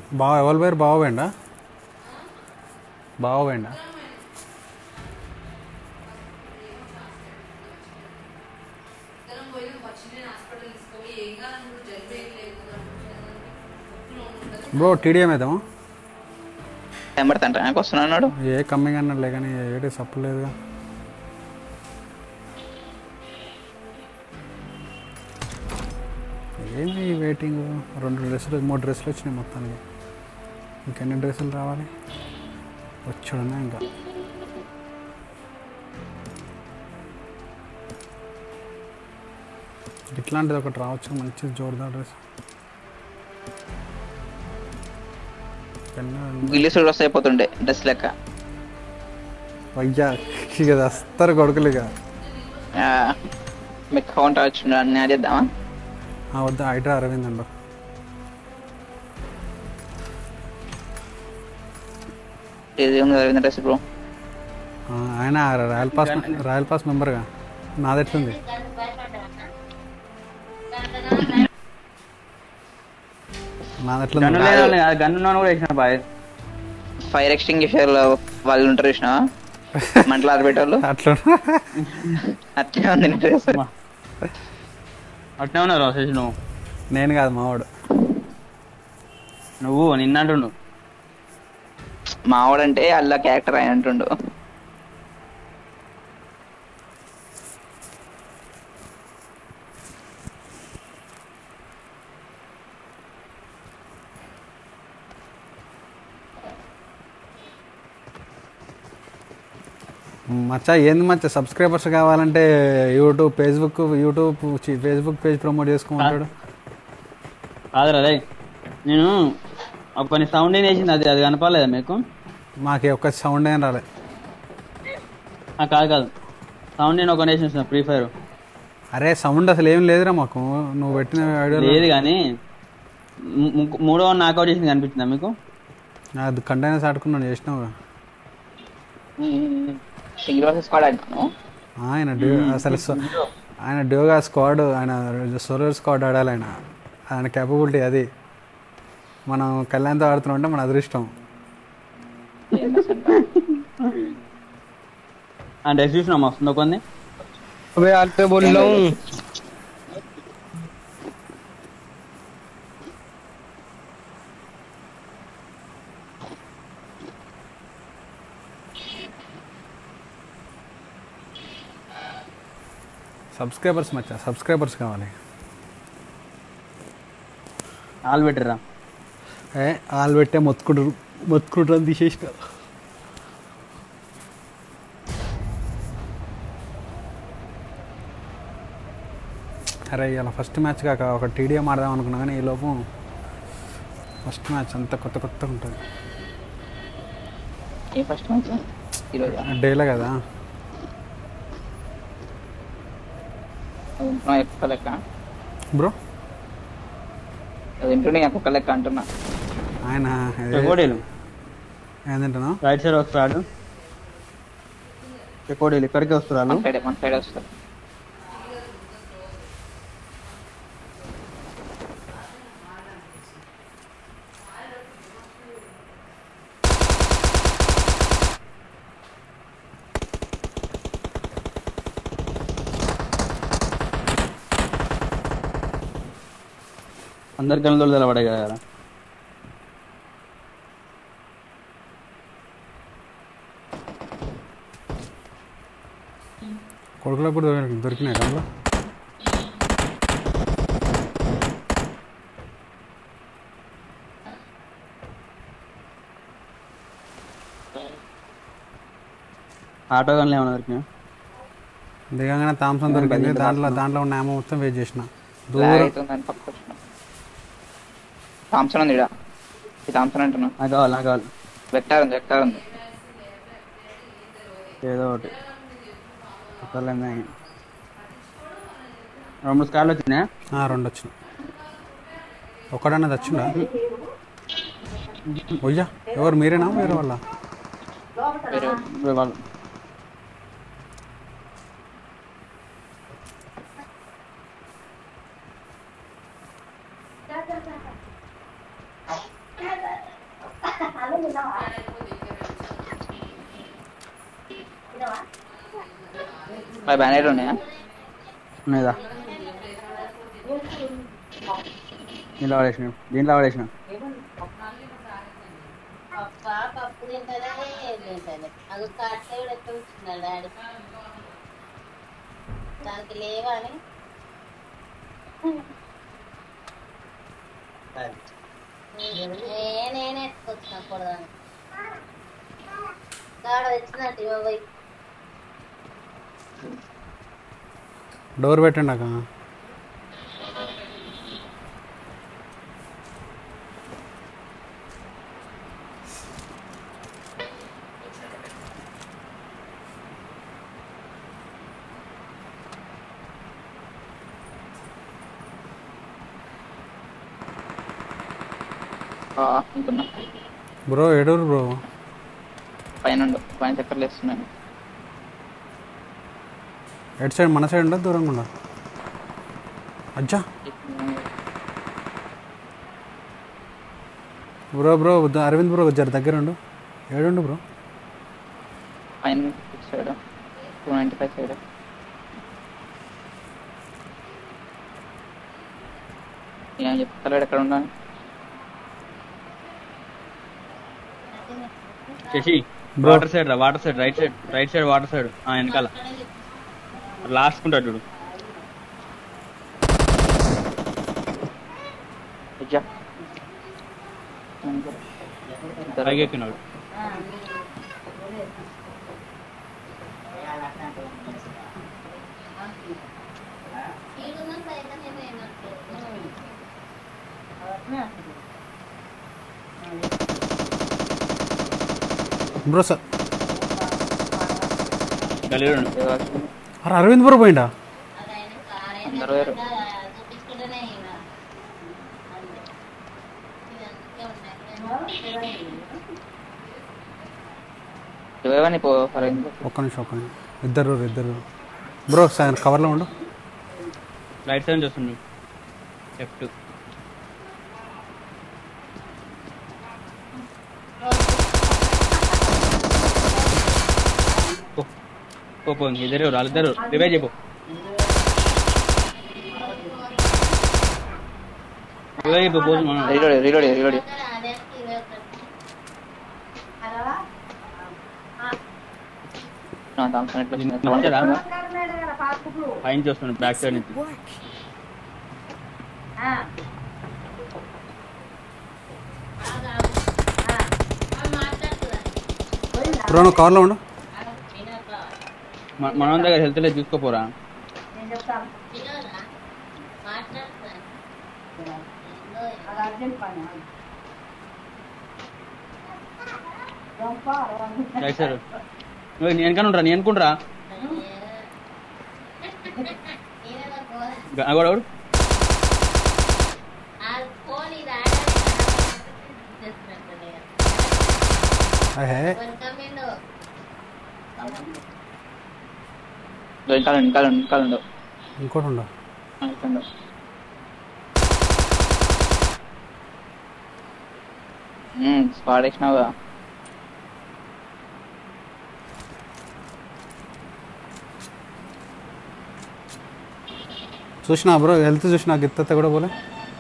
బావ ఎవరి పేరు బావ వేండా బావ వేండా బ్రో టీడీఎం అవుతామా ఎంబడతాంట నాకు వస్తున్నాడు ఏ కమ్మింగ్ అన్నట్లే కానీ ఏటి సప్పలేదుగా ఏంది ఈ వెయిటింగ్ రెండు డ్రెస్సులు మూడు డ్రెస్సులు వచ్చినాయి మొత్తానికి ఇంకెన్ని డ్రెస్సులు రావాలి వచ్చాడన్నా ఇంకా ఇట్లాంటిది ఒకటి రావచ్చు మంచి జోర్దార్ డ్రెస్ పెన్ను గిల్లి సూడు వస్తే అయిపోతుండే డ్రెస్ లెక్క అయ్యా ఇక వస్తారు కొడుకులు ఇక ఆ, మీకు కౌంటర్ వచ్చిండు అన్ని ఆడేద్దామా ఆ వద్ద హైడ్రా అరవింద్ అండు ఇది ఉంది రవీంద్ర డ్రెస్ బ్రో ఆ, ఆయన రాయల్ పాస్ రాయల్ పాస్ మెంబర్గా నాది ఎట్లుంది నాది ఎట్లుంది గన్ను లేదు గన్ను ఉన్నాను కూడా వేసిన బాయ్ ఫైర్ ఎక్స్టింగ్విషర్ వాళ్ళు ఉంటారు చూసిన మంటలు ఆరబెట్టేవాళ్ళు అట్లా అట్లే ఉంది నీ డ్రెస్ అట్నే ఉన్నారు శశి నువ్వు నేను కాదు మావాడు నువ్వు నిన్నంటుండు మావాడంటే అల్లా క్యారెక్టర్ ఆయన అంటుండు మచ్చా ఏంది మచ్చా సబ్స్క్రైబర్స్ కావాలంటే యూట్యూబ్ ఫేస్బుక్ యూట్యూబ్ చి, ఫేస్బుక్ పేజ్ ప్రమోట్ చేసుకోమంటాడు కాదురా రే నేను ఒక కొన్ని సౌండ్ వేసింది అది అది కనపడలేదా మీకు మాకు ఒక్క సౌండ్ ఏం రాలే ఆ, కాదు కాదు సౌండ్ నేను ఒక వేసిన ఫ్రీ ఫైర్ అరే సౌండ్ అసలు ఏం లేదురా మాకు నువ్వు పెట్టిన లేదు వీడియో కానీ ము- ము- మూడో నాకౌట్ చేసింది కనిపించిందా మీకు అది కంటైనర్స్ ఆడుకున్నాను చేసినావు సింగిల్ వర్సెస్ స్క్వాడ్ ఆడినాను ఆయన డ్యూ అసలు సో- ఆయన డ్యూగా స్క్వాడ్ ఆయన సోలర్ స్క్వాడ్ ఆడాలి ఆయన ఆయన కేపబిలిటీ అది మనం కళ్యాణ్తో ఆడుతున్నాం అంటే మన అదృష్టం ఆ డ్రెస్ చూసినా వస్తుందో కొన్ని अबे यार पे बोल रहा हूँ సబ్స్క్రైబర్స్ మచ్చా సబ్స్క్రైబర్స్ కావాలి ఆల్ పెట్టరా ఏ వాళ్ళు పెట్టే మొత్తుకుంటు మొత్తుకుంటారు తీసేసిన అరే ఇలా ఫస్ట్ మ్యాచ్ కాక ఒక టీడీఎం ఆడదాం అనుకున్నా కానీ ఈ లోపు ఫస్ట్ మ్యాచ్ అంతా కొత్త కొత్తగా ఉంటుంది ఏ ఫస్ట్ మ్యాచ్ ఈరోజు డేలే కదా కుక్క లెక్క బ్రో అది వింటుండే కుక్క లెక్క అంటున్నా ఆయన ఇది- చెకోడీలు ఏంటంటున్నావు రైట్ సైడ్ వస్తున్నాడు చెకోడీలు ఇక్కడికి వస్తున్నాను మన సైడ్ మన సైడ్ వస్తారు అందరి కళ్ళు నిలబడే కదా కొడుకులకు కూడా దొరికి- దొరికినాయి కదా ఆటో గన్లు ఏమైనా దొరికినాయి దిగంగానే థామ్సన్ దొరికింది దాంట్లో దాంట్లో ఉన్న ఏమో మొత్తం వేస్ట్ చేసిన లాగ్ దూరం అవుతుందని పక్కకు వచ్చిన థామ్సన్ ఉంది ఇక్కడ ఈ థామ్సన్ అంటున్నా నాకు కావాలి నాకు కావాలి వెక్టార్ ఉంది వెక్టార్ ఉంది ఏదో ఒకటి ఒకళ్ళని రెండు స్కార్లు వచ్చినాయా ఆ, రెండు వచ్చినాయి ఒక్కడన్నది వచ్చిందా ఒయ్యా ఎవరు మీరేనా వేరే వాళ్ళ వేరే ఇప్పుడు వాళ్ళు మరి బ్యానర్ ఉన్నాయా ఉన్నదా దీంట్లో పడేసిన దీంట్లో పడేసిన పప్ప పప్పు తింటదా ఏం తింటదా అది కట్టే కూడా ఎక్కడ కూర్చున్నాడు డాడీ దానికి లేవని ఏ నేనే ఎత్తుకొచ్చిన కొడదాన్ని గాడ తెచ్చినట్టు ఇవ్వ పోయి డోర్ పెట్టండి అక్క ఆ, అనుకున్నా బ్రో ఎడూరు బ్రో పైన ఉండు. పైన చక్కర్లు వేస్తున్నాను ఎటు సైడ్ మన సైడ్ ఉండదు దూరంగా ఉండదు అజ్జా బ్రో బ్రో ద- అరవింద్ బ్రో జర దగ్గర ఉండు ఏడుండు బ్రో పైన side two ninety five side ఏం చెప్తారు ఎక్కడ ఉండాలి శశి Bro. వాటర్ సైడ్ రా water side right side right side water side ఆ వెనకాల లాస్ట్ ఉంటాడు చూడు అజ్జా పైకి ఎక్కినాడు ఈడున్న సైతం నేను ఏమనుకో బ్రో సార్ గలీలో అరే అరవింద్ బ్రో పోయిండా అది ఆయన కార్ అందరూ వేరు. చూపించుకుంటూనే ఉన్నా. అంతే. ఇది అందుకే ఉన్నాయి. ఇవ్వని పో అరవింద్ ఒక్క నిమిషం ఒక్క నిమిషం ఇద్దరు ఇద్దరు బ్రో సార్ కవర్లో ఉండు రైట్ సైడ్ చూస్తుండు లెఫ్ట్ పో పో ఇద్దరు వాళ్ళిద్దరు రివైజ్ చెప్పు రివైజ్ చెప్పు పోదు మనం రీలోడ్ రీలోడ్ రీలోడ్ అదే ఇదే ఒకటి. థామ్సన్ ఎట్లా వచ్చింది? నచ్చారా పైన చూస్తున్నాడు బ్యాక్ సైడ్ నుంచి బ్రో నువ్వు కవర్లో ఉండు మన- మనం దగ్గర హెల్త్ లేదు చూసుకోపోరా వినోదా? మాట్లాడుతున్నాను. ఏందో రైట్ సైడ్ నువ్వు నేను వెనకాల ఉంటా నేను అనుకుంటారా నేనేదో పోదా. అగోడు ఆ ఫోన్ ఇది ఆడాలి చేస్తున్నట్టుండే కదా. అహే వెల్కమ్ ఇండు. వెనకాల వెనకాల వెనకాల ఉండు ఇంకోటి ఉండు ఆ, ఇక్కడ ఉండు. మ్మ్, స్క్వాడ్ వేసినావుగా చూసినా బ్రో హెల్త్ చూసినా గిత్తత కూడా పోలే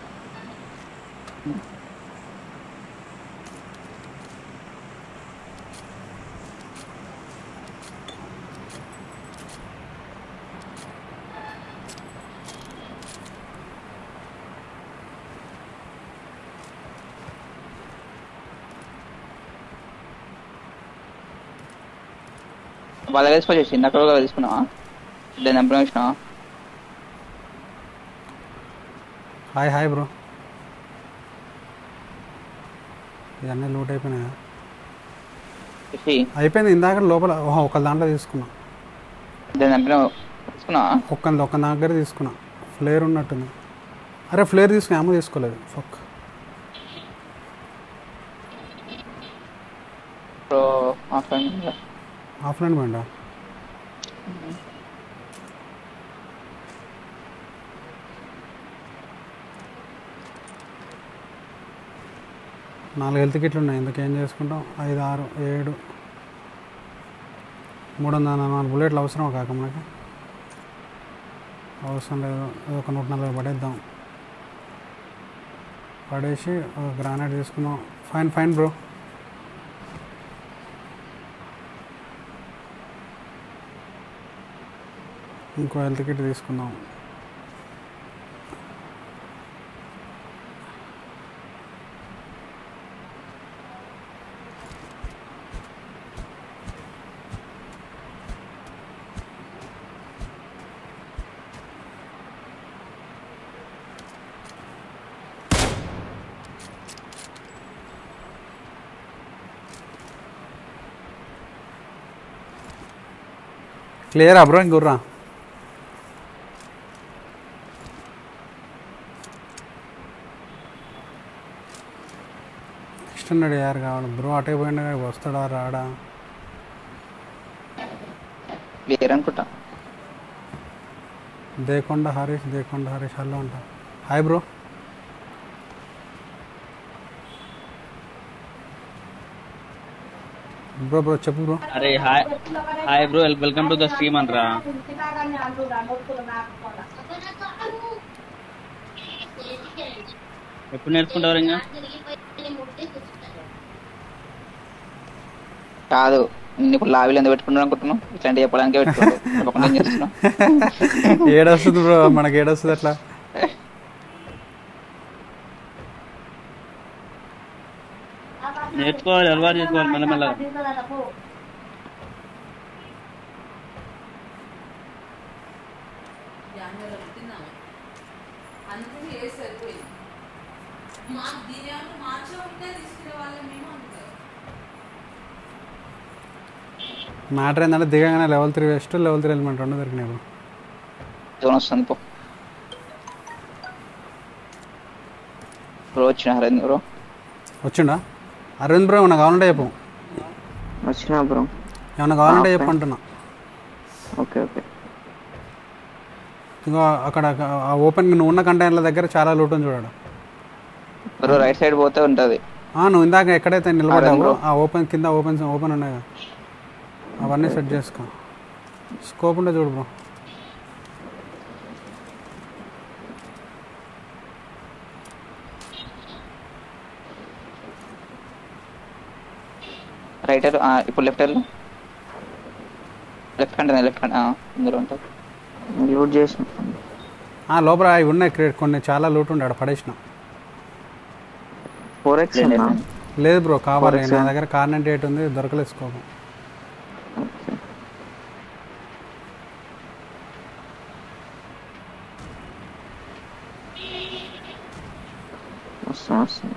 వాళ్ళ వేసుకొచ్చేసి ఇందాక కూడా తీసుకున్నావా దాని నెంబర్ వేసినావా హాయ్ హాయ్ బ్రో ఇవన్నీ లూట్ అయిపోయినాయా చూసి అయిపోయింది ఇందాక లోపల ఓహో ఒక దాంట్లో తీసుకున్నా దాని నెంబర్ తీసుకున్నావా ఒక్క ఒక్క దగ్గర తీసుకున్నా ఫ్లేర్ ఉన్నట్టుంది అరే ఫ్లేర్ తీసుకుని ఏమో తీసుకోలేదు ఫక్ ఇప్పుడు ఆఫ్లైన్ ఆఫ్లైన్ పోయిండా నాలుగు హెల్త్ కిట్లు ఉన్నాయి ఇందుకు ఏం చేసుకుంటాం ఐదు ఆరు ఏడు మూడు వందల నాలుగు బుల్లెట్లు అవసరం కాక మనకి అవసరం లేదు ఇది ఒక నూట నలభై పడేద్దాం పడేసి ఒక గ్రానైట్ తీసుకుందాం ఫైన్ ఫైన్ బ్రో ఇంకో హెల్త్ కిట్ తీసుకుందాం క్లియరా బ్రో ఇంకుర్రా నెక్స్ట్ యారు కావాలి బ్రో అటే పోయినా వస్తాడా రాడా క్లియర్ అనుకుంటా దేకొండ హరీష్ దేకొండ హరీష్ హలో అంట హాయ్ బ్రో బ్రో బ్రో చెప్పు బ్రో అరే hi hi bro welcome to the stream అనరా ఎప్పుడు నేర్చుకుంటారు ఇంకా కాదు నేను ఇప్పుడు లాబీలు ఎందుకు పెట్టుకున్నాను అనుకుంటున్నావు ఇట్లాంటి చెప్పడానికే పెట్టుకున్నాను ఒక పని చేస్తున్నావు ఏడొస్తుంది బ్రో మనకి ఏడొస్తుంది అట్లా నేర్చుకోవాలి అలవాటు చేసుకోవాలి మెల్లమెల్లగా అందుకని ఏ సరిపోయింది మాకు దీని ఏమన్నా మార్చే ఉంటే తీసుకునే వాళ్ళం మేము అంటారు మ్యాటర్ ఏంటంటే దిగగానే level three vest level three helmet రెండు దొరికినాయి బ్రో జోన్ వస్తుంది పో బ్రో వచ్చిన హరేంద్ర బ్రో వచ్చిండా అరవింద్ బ్రో ఏమన్నా కావాలంటే చెప్పు వచ్చినా బ్రో ఏమన్నా కావాలంటే చెప్పు అంటున్నా ఓకే ఓకే ఇంకో అక్కడ ఆ ఓపెన్ నువ్వు ఉన్న కంటైనర్ల దగ్గర చాలా లూట్ ఉంది చూడాడు బ్రో రైట్ సైడ్ పోతే ఉంటది ఆ, నువ్వు ఇందాక ఎక్కడైతే నిలబడ్డావో bro. ఆ ఓపెన్ కింద ఓపెన్ ఓపెన్ ఉన్నాయి కదా అవన్నీ సెట్ చేసుకో స్కోప్ ఉంటే చూడు బ్రో రైట్ ఇప్పుడు లెఫ్ట్ వెళ్ళు లెఫ్ట్ హ్యాండ్ లెఫ్ట్ హ్యాండ్ ఇందులో ఉంటుంది లూట్ చేసిన ఆ, లోపల అవి ఉన్నాయి క్రియేట్ కొన్ని చాలా లూట్ ఉండే ఆడ పడేసిన ఫోర్ ఎక్స్ లేదు బ్రో కావాలి Forex నా ఆ? దగ్గర కార్ నైంటీ ఎయిట్ ఉంది దొరకలేదు స్కోప్ వస్తాం వస్తాం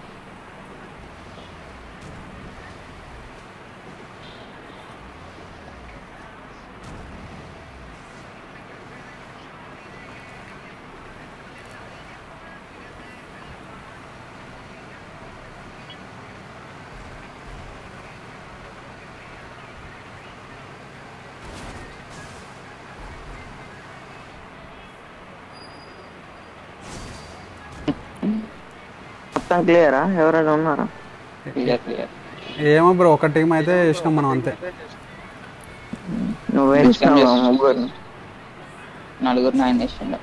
మొత్తం క్లియరా ఎవరైనా ఉన్నారా క్లియర్ క్లియర్ ఏమో బ్రో ఒక టీం అయితే ఇష్టం మనం అంతే నువ్వు వేసినావు ముగ్గురు నలుగురు నైన్ వేసిండు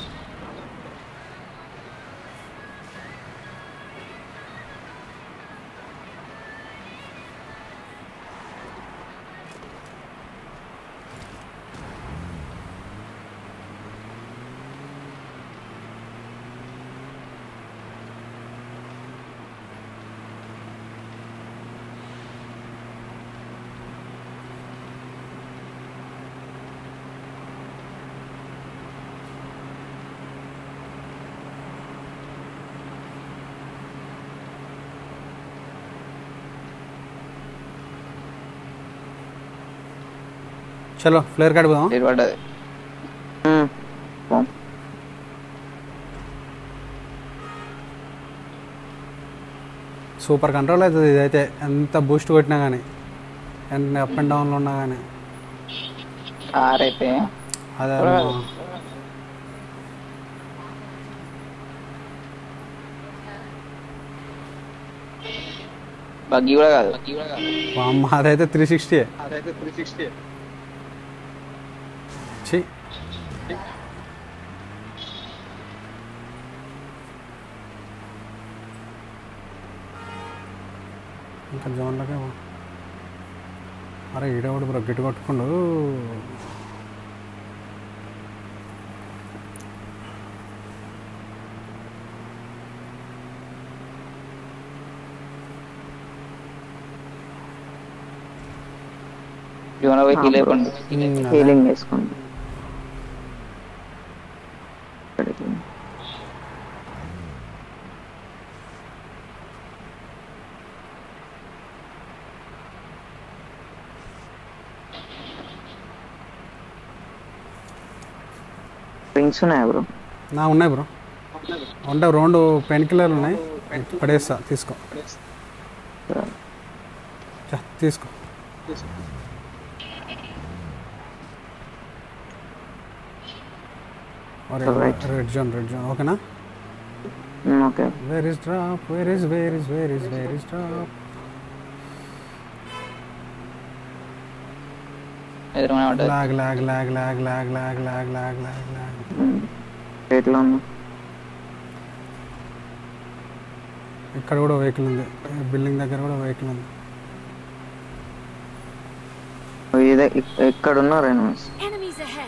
చలో ఫ్లేర్ కార్డ్ పోదాం డేట్ పడ్డది ఉమ్. పో. సూపర్ కంట్రోల్ అవుతుంది ఇదైతే ఎంత బూస్ట్ కొట్టినా కానీ ఎంత అప్ అండ్ డౌన్లో ఉన్నా కానీ కార్ అయితే అదే బగ్గి కూడా కాదు అమ్మ అదైతే త్రీ సిక్స్టీ ఛీ ఇంకా జోన్లకే పో. అరే ఈడేవాడు బ్రో గిట్టు కొట్టుకుండు జోన్ పోయి హీల్ అయిపోండి ఉమ్, అదే. హీలింగ్ వేసుకోండి ఇక్కడికి. రింగ్స్ ఉన్నాయా బ్రో నా ఉన్నాయి బ్రో ఉండే రెండు పెయిన్ కిల్లర్లు ఉన్నాయి పడేస్తా తీసుకో చా, తీసుకో Alright. Red zone red zone ఓకేనా okay where is drop where is where is where is where is drop ఎదురుగానే ఉంటుంది lag lag lag lag lag lag lag lag lag lag ఎట్లా ఉన్నా ఇక్కడ కూడా వెహికల్ ఉంది బిల్డింగ్ దగ్గర కూడా వెహికల్ ఉంది ఇదే ఇక్- ఎక్కడ ఉన్నారు ఎనిమిస్ Enemies ahead.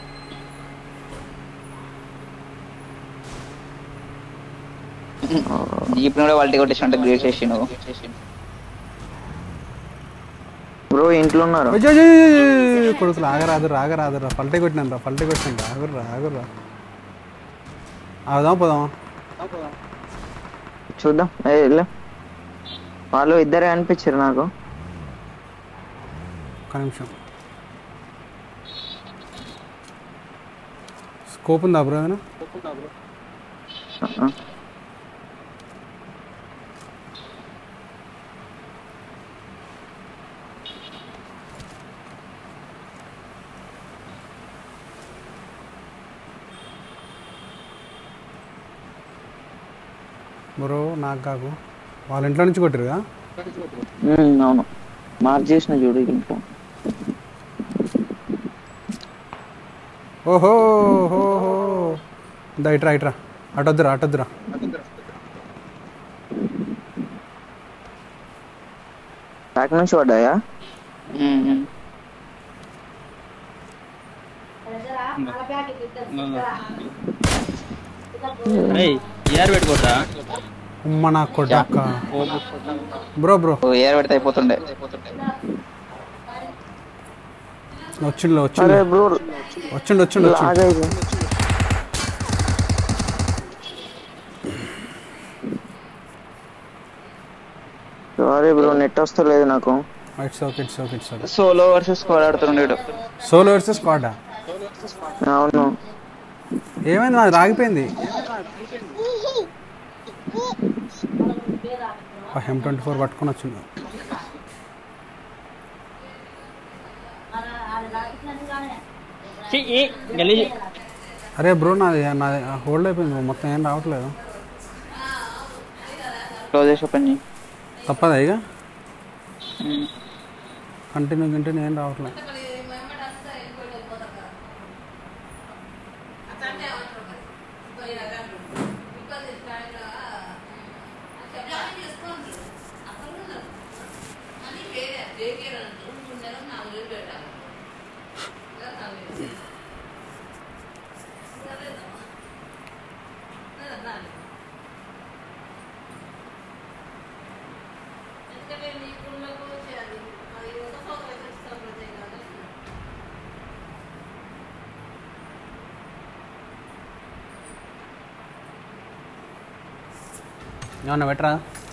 జీప్ కూడా వాళ్ళకి కొట్టేసి గ్రేట్ చేసి నువ్వు బ్రో ఇంట్లో ఉన్నారు అయ్యో, అయ్యో, అయ్యో, అయ్యో, కొడుకులు ఆగరాదు రాగరాదు రా పల్టీ కొట్టినాను రా పల్టీ కొట్టినాను రా ఆగుర్రా ఆగుర్రా ఆగుదాం పోదామా చూద్దాం ఏ, వెళ్ళు. వాళ్ళు ఇద్దరే అనిపించారు నాకు ఒక్క నిమిషం స్కోప్ ఉందా బ్రో ఏదైనా ఆ, బ్రో నాకు కాకు వాళ్ళ ఇంట్లో నుంచి కొట్టిరుగా ఉమ్, అవును మార్క్ చేసిన చూడు ఇంట్లో ఓహో హో హో దా ఇట్రా ఇట్రా అటొద్దురా అటొద్దురా బ్యాక్ నుంచి పడ్డాయా రేయ్ ఏఆర్ పెట్టుకోరా ఉమ్మ నా కొట్టక్క బ్రో బ్రో ఏర్ పెడితే అయిపోతుండే వచ్చిండు అరే వచ్చిండు బ్రో వచ్చిండు వచ్చిండు వచ్చిండు లాగైంది సారీ బ్రో నెట్ వస్తలేదు నాకు it's okay it's okay it's okay solo versus squad ఆడుతుండేడు సోలో వర్సెస్ స్క్వాడా అవును ఏమైంది మాది రాగిపోయింది ఎం ట్వంటీ ఫోర్ పట్టుకొని వచ్చింది గలీజ్ అరే బ్రో నాది నాది హోల్డ్ అయిపోయింది మొత్తం ఏం రావట్లేదు క్లోజ్ చేసి ఓపెన్ చేయి తప్పదా ఇక కంటిన్యూ కంటిన్యూ ఏం రావట్లేదు ఏమన్నా పెట్టరా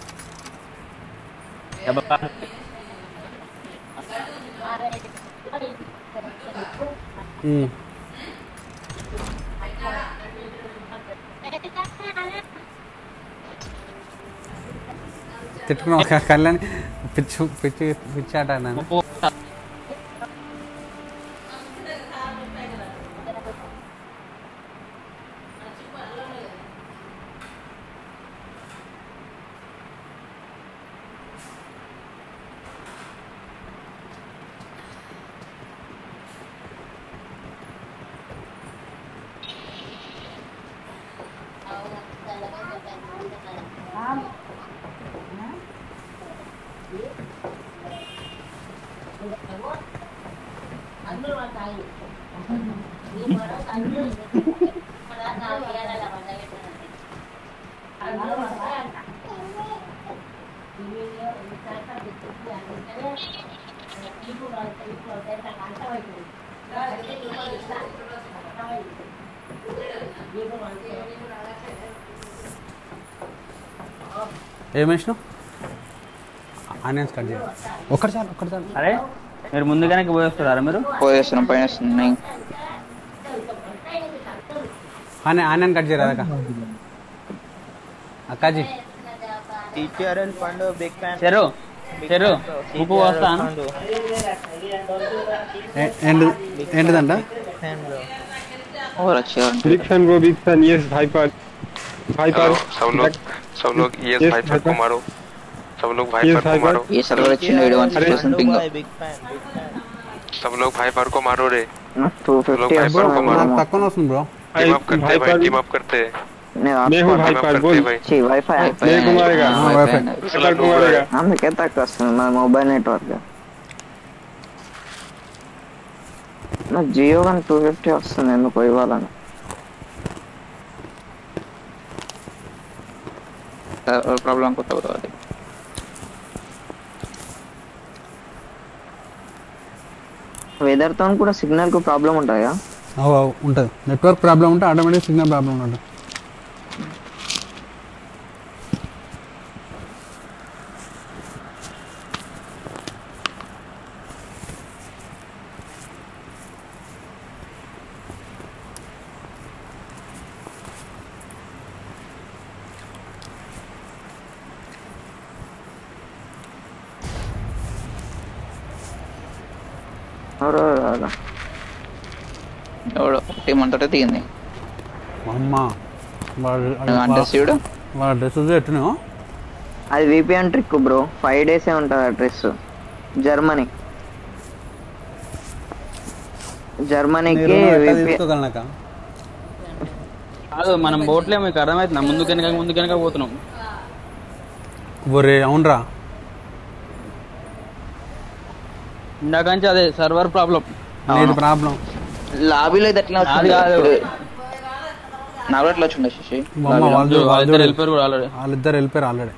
ఉమ్. తిట్టుకున్నా ఒక కళ్యాణ్ పిచ్చి పిచ్చి పిచ్చి ఆట ఆడినాను ఈ గొడవ కంటిన్యూ మన నాలుగు ఏళ్ళ పంట పెట్టినది అందులో వస్తాయి అంట టీవీలో ఇంత గుర్తు అందుకనే ఇప్పుడు ఇప్పుడు అంతమైపోయింది అంటే ఇప్పుడు ఇట్లా అర్థమైంది ఇప్పుడు అంటే ఏం వేసినావు ఆనియన్స్ కట్ చేయాలి ఒక్కటి చాలు ఒక్కటి చాలు అరే మీరు ముందుగానే పోయి వస్తారా మీరు పోయేస్తున్నాం పైన వస్తున్నాయి ఆనియన్ ఆనియన్ కట్ చేయరా అక్క అక్కాజీ టీచర్ అండ్ పండు బిగ్ ఫ్యాన్ చెరు చెరు ఉప్పు వస్తా ఏ- ఏంటి ఏంటిదంట और अच्छे और big fan bro big fan yes भाई पर भाई पर हेलो, सब लोग सब लोग ये Yes, भाई पर को Hyper. मारो सब लोग भाई Yes, पर को Hyper. मारो ये सर्वर अच्छी नहीं वन सिचुएशन पिंग सब लोग भाई पर को मारो रे టూ सब लोग ఫిఫ్టీ भाई पर को मारो నాకు తక్కువ వస్తుంది బ్రో टीम अप करते भाई हैं भाई पर टीम अप करते हैं मैं हूँ भाई टीम अप पर करते बोल हैं भाई వైఫై मैं कुमारेगा हाँ, Wi-Fi. पर कुमारेगा అందుకే తక్కువ వస్తుంది మన మొబైల్ నెట్వర్క్ నాకు జియో కానీ టూ ఫిఫ్టీ వస్తుంది ఎందుకు ఇవ్వాలని प्रॉब्लम को तब बता వెదర్ తో కూడా సిగ్నల్ కు ప్రాబ్లం ఉంటాయా అవు అవు ఉంటుంది నెట్వర్క్ ప్రాబ్లం ఉంటే ఆటోమేటిక్ సిగ్నల్ ప్రాబ్లం ఉంటుంది ఎవరో రాదా. ఎవడో టీం అంతటే దిగింది అమ్మ వాడు అంటే శివుడు వాడు డ్రెస్ ఎట్టును అది విపిఎన్ ట్రిక్ బ్రో ఫైవ్ డేసే ఉంటుంది ఆ డ్రెస్ జర్మనీ జర్మనీకి విపిఎన్ తీసుకోగలనాక కాదు మనం బోట్లే మీకు అర్థమవుతుందా ముందు కనుక ముందు కనుక పోతున్నాం ఒరే అవునరా ఇందాక నుంచి అదే సర్వర్ ప్రాబ్లం నీది ప్రాబ్లం లాబీలో ఇది ఎట్లా నాది కాదు. వచ్చింది నాకు ఎట్లా వచ్చిండే శశి బొమ్మ వాళ్ళు వాళ్ళిద్దరు వాళ్ళు వెళ్ళిపోయారు కూడా ఆల్రెడీ వాళ్ళిద్దరు వెళ్ళిపోయారు ఆల్రెడీ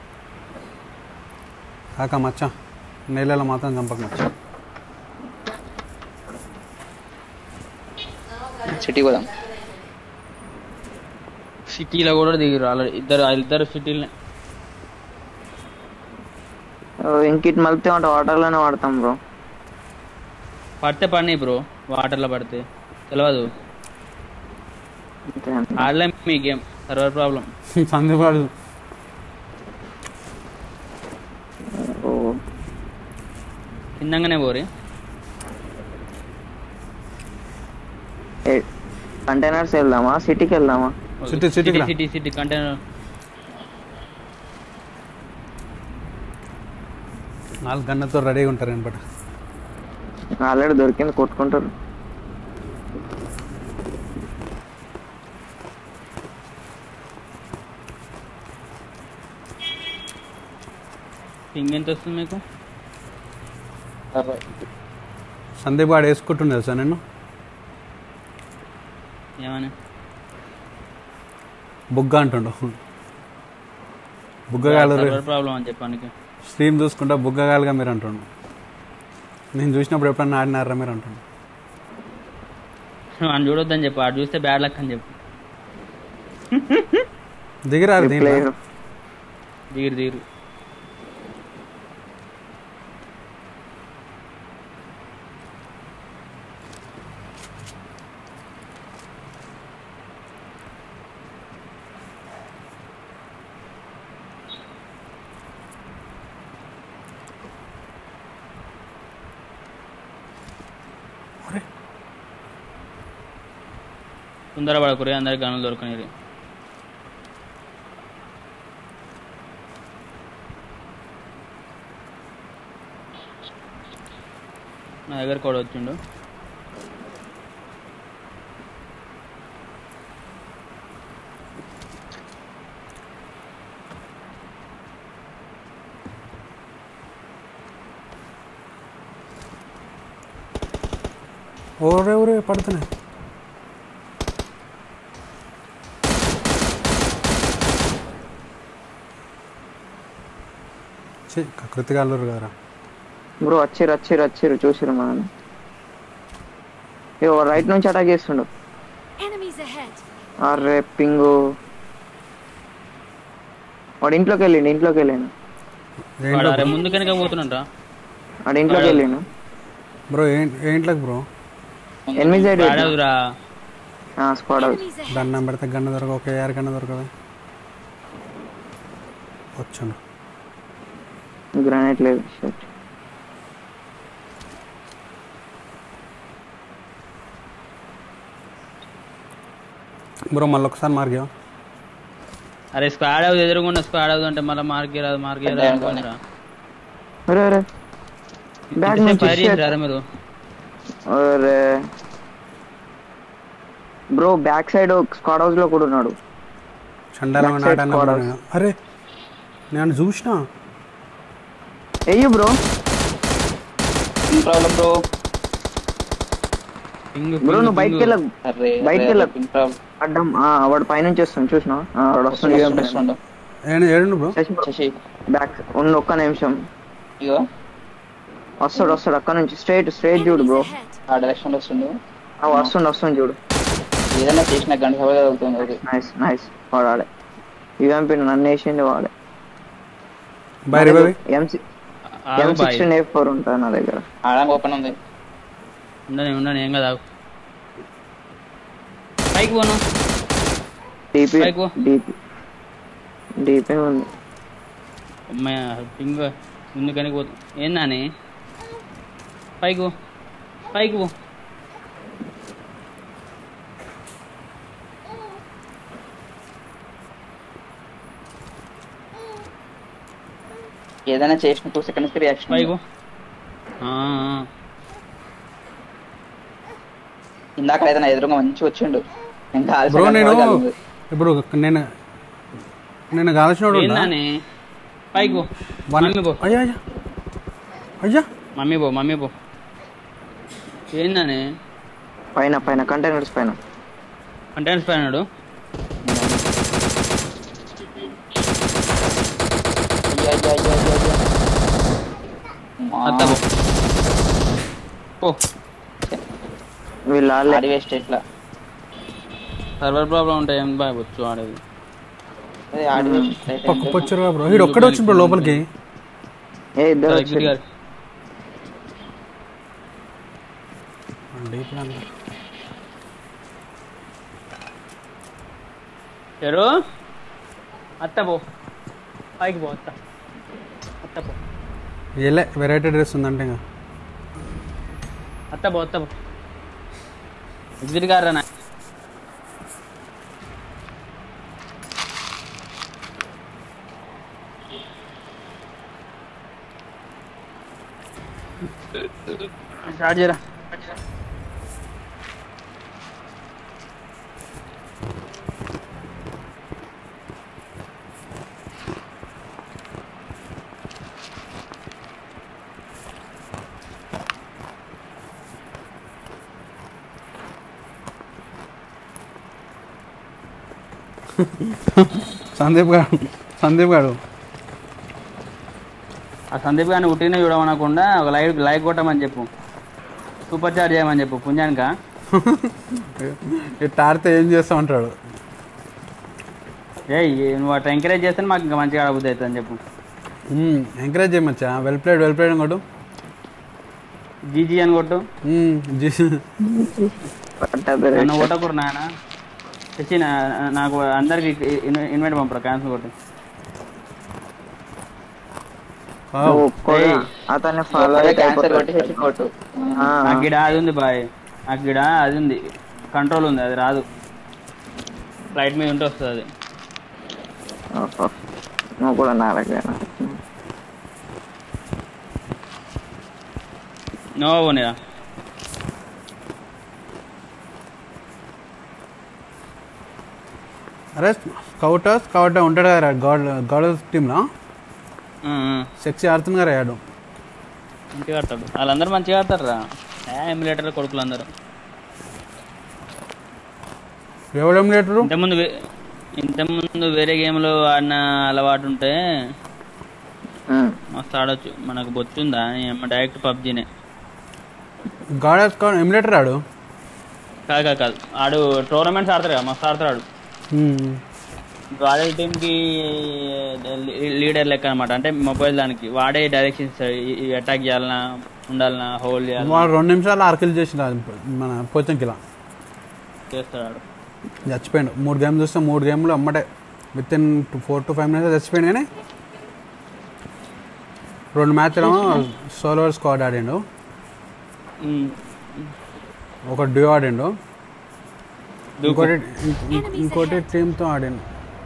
కాక మచ్చ నెలలో మాత్రం చంపక మచ్చ సిటీ పోదాం సిటీలో కూడా దిగారు ఆల్రెడీ ఇద్దరు ఇద్దరు సిటీలనే ఇంకిట్ మలిపితే ఉంటే వాటర్లోనే వాడతాం బ్రో పడితే పడినాయి బ్రో వాటర్లో పడితే తెలియదు అంతే అంతే. ఆడలేం మీ గేమ్ సర్వర్ ప్రాబ్లం సందీపాడు ఓ చిన్నగానే పోరి కంటైనర్స్ వెళ్దామా సిటీకి వెళ్దామా సిటీ సిటీకి రా. సిటీ సిటీ కంటైనర్ నాలుగు గన్నతో రెడీగా ఉంటారు అనమాట ఆల్రెడీ దొరికింది కొట్టుకుంటారు పింగ్ ఎంత వస్తుంది మీకు సందీప్ వాడు వేసుకుంటుండే సార్ నేను ఏమని బుగ్గ అంటుండు బుగ్గగాలు సర్వర్ ప్రాబ్లం అని చెప్పానికి స్ట్రీమ్ చూసుకుంటా బుగ్గగాలుగా మీరు అంటుండు నేను చూసినప్పుడు ఎప్పుడన్నా ఆడినారా మీరు అంటుండు అని చూడొద్దని చెప్పు ఆడు చూస్తే బ్యాడ్ లక్ అని చెప్పు దిగిరారు దీంట్లో ప్లేయర్ దిగురు దిగురు తొందర పడకురే అందరికి గనులు దొరకనిరి నా దగ్గర కూడా వచ్చిండు ఓరే ఊరే పడుతున్నాయి ఛీ, కృతిగా అల్లరు కదరా బ్రో వచ్చిర్రు వచ్చిర్రు వచ్చిర్రు చూసిరు మనని ఇగో రైట్ నుంచి అటాక్ చేస్తుండు Enemies ahead. అరే పింగు వాడు ఇంట్లోకి వెళ్ళిండు ఇంట్లోకి వెళ్ళిండు వాడు అరే ముందు కనుక పోతున్నాడు వాడు ఇంట్లోకి వెళ్ళిండు బ్రో ఏంట్లకు బ్రో ఎనిమిది సైడ్ ఆడవురా స్క్వాడ్ హౌస్ Enemies ahead. దండం పెడితే గన్న దొరక ఒక ఏఆర్ గన్న దొరకదా వచ్చాను గ్రానైట్ లేదు షర్ట్ బ్రో మళ్ళీ ఒకసారి మార్గా అరే స్క్వాడ్ అవుతుంది ఎదురుకుండా స్క్వాడ్ అవుతుంది అంటే మళ్ళీ మార్కే రాదు మార్కే పెద్ద రాదు అనుకోని. అనుకోనిరా. అరే అరే బ్యాగ్ ఇంతసేపు నుంచి ఫైర్ shit. చేసారా మీరు అరే bro back side squad house లో కూడా ఉన్నాడు చండాలమైన Back side ఆట అన్నా squad బ్రో house. నేను. అరే నేను చూసిన ఎయ్యు bro problem bro ping bro నువ్వు బయటికి వెళ్ళ అరే బయటికి అరే, వెళ్ళకు. పిన్ ప్రాబ్లం అడ్డం ఆ, వాడు పైనుంచి వస్తుంది చూసినా వాడు వస్తుంది వస్తుండు, వస్తుండు. ఏడు ఏడు బ్రో శశి బ్యాక్ ఉన్న ఒక్క నిమిషం ఇగో వస్తాడు వస్తాడు అక్కడ నుంచి స్ట్రైట్ స్ట్రైట్ చూడు బ్రో Enemies ahead. ఆ డైరెక్షన్ లో వస్తుండు ఆ, వస్తుంది వస్తుంది చూడు ఏదైనా చేసిన గంట సభగా అవుతుంది అది నైస్ నైస్ వాడాలి ఇవేంపి నన్ను వేసింది వాడే బై రే బాయ్ ఎంసి ఆగు M boy sixteen F four ఉంటుంది నా దగ్గర ఆడానికి ఓపెన్ ఉంది ఉండని ఉండని ఏం కదా ఆగు. పైకి పోను డీపీ పైకి. డీపీ డీపీ ఉంది అమ్మాయి పింగ్ ముందు కనుక పోతు ఏందని పైకి పో పైకి పో ఏదైనా చేసిన టూ సెకండ్స్ రియాక్షన్ పైకి పో ఆ, ఆ. ఇందాక ఏదైనా ఎదురుగా మంచి వచ్చిండు ఇంకా ఆలస్యం బ్రో నేను కాదు, కాదు. ఇప్పుడు నేను నేను కాల్చినోడు ఉన్నా. ఏందని పైకి పో వన్- మమ్మీ పో అయ్యా అయ్యా అయ్యా మమ్మీ పో మమ్మీ పో ఏందని పైన పైన కంటైనర్స్ పైన కంటైనర్స్ పైనాడు అయ్యో, అయ్యో, అయ్యో, అయ్యో, అయ్యో. మా అత్త పో పో వీళ్ళు ఆళ్ళే ఆడి వేస్ట్ ఇట్లా సర్వర్ ప్రాబ్లం ఉంటాయి ఏం బాయ్ వచ్చు ఆడేది అదే ఆడి వేస్ట్ అయితే పక్క పొచ్చారు బ్రో వీడు ఒక్కడే వచ్చింది బ్రో లోపలికి ఏ ఇద్దరు ఎగ్జిట్ వచ్చారు. గారు డీప్ గా ఎవరు అత్త పో పైకి పో అత్త అత్త పో ఏలే వెరైటీ డ్రెస్ ఉందంటే ఇంకా అత్త పో అత్త పో ఎగ్జిట్ గారు రా స్టార్ట్ చేయరా సందీప్ గారు సందీప్ గారు ఆ సందీప్ గారిని ఉట్టిన చూడమనకుండా ఒక లైక్ లైక్ కొట్టమని చెప్పు సూపర్ చార్జ్ చేయమని చెప్పు పుణ్యానిక ఇట్లా ఆడితే ఏం చేస్తా ఉంటాడు ఏ నువ్వు అట్లా ఎంకరేజ్ చేస్తే మాకు ఇంకా మంచిగా ఆడబుద్ధి అవుతుంది అని చెప్పు ఎంకరేజ్ చేయమచ్చా వెల్ ప్లేడ్ వెల్ ప్లేడ్ అనుకోడు జీజీ అని కొట్టు మ్మ్, జీ- పట్టాభిరాష్. నన్ను కొట్టకూడదు నాయన తెచ్చి నా- నాకు అందరికి ఇన్వైట్ పంపరు క్యాన్సిల్ కొట్టి వావ్. నువ్వు ఒక్కడే ఏయ్. అతన్ని ఫాలో అదే అయితే క్యాన్సర్ కొట్టి అయిపోతాడు. శశి కొట్టు ఆ, నాకు గిడ అది ఉంది బాయ్ నాకు గిడ అది ఉంది కంట్రోల్ ఉంది అది రాదు ఫ్లైట్ మీద ఉంటే వస్తుంది అది ఓహో. నువ్వు కూడా నా దగ్గర నో పోనీరా అరే స్కౌట్ స్కౌట్ ఉంటాడు కదా గాడ్ గాడ్ టీంలో సెక్సీ ఆడుతుంది కదా ఆడు మంచిగా ఆడతాడు వాళ్ళందరూ మంచిగా ఆడతారు రా ఎమ్యులేటర్ కొడుకులు అందరూ ఎవరు ఎమ్యులేటరు ఇంతకుముందు వే- ఇంతకుముందు వేరే గేమ్లో ఆడిన అలవాటు ఉంటే ఉమ్. మస్తు ఆడొచ్చు మనకు బొచ్చుందా ఏమో డైరెక్ట్ పబ్జీనే గాడ్ స్కాడ్ ఎమ్యులేటర్ ఆడు కాదు కాదు కాదు ఆడు టోర్నమెంట్స్ ఆడతారు కదా మస్తు ఆడతాడు ఆడు మ్మ్. వాడే టీంకి లీడర్ లెక్క అనమాట అంటే మొబైల్ దానికి వాడే డైరెక్షన్స్ అటాక్ చేయాలన్నా ఉండాలన్నా హోల్డ్ చేయాలన్నా వాడు రెండు నిమిషాలు ఆర్కిల్ చేసిన మన పోచంకిలా చేస్తాడు ఆడు చచ్చిపోయాడు మూడు గేమ్ చూస్తే మూడు గేమ్లు అమ్మటే within four to five minutes చచ్చిపోయాడు కానీ రెండు మ్యాచ్లు సోలో స్క్వాడ్ ఆడిండు ఉమ్. ఒక డ్యూ ఆడిండు దూకు. ఇంకోటి ఇంకో- ఇంకోటి టీంతో ఆడిండు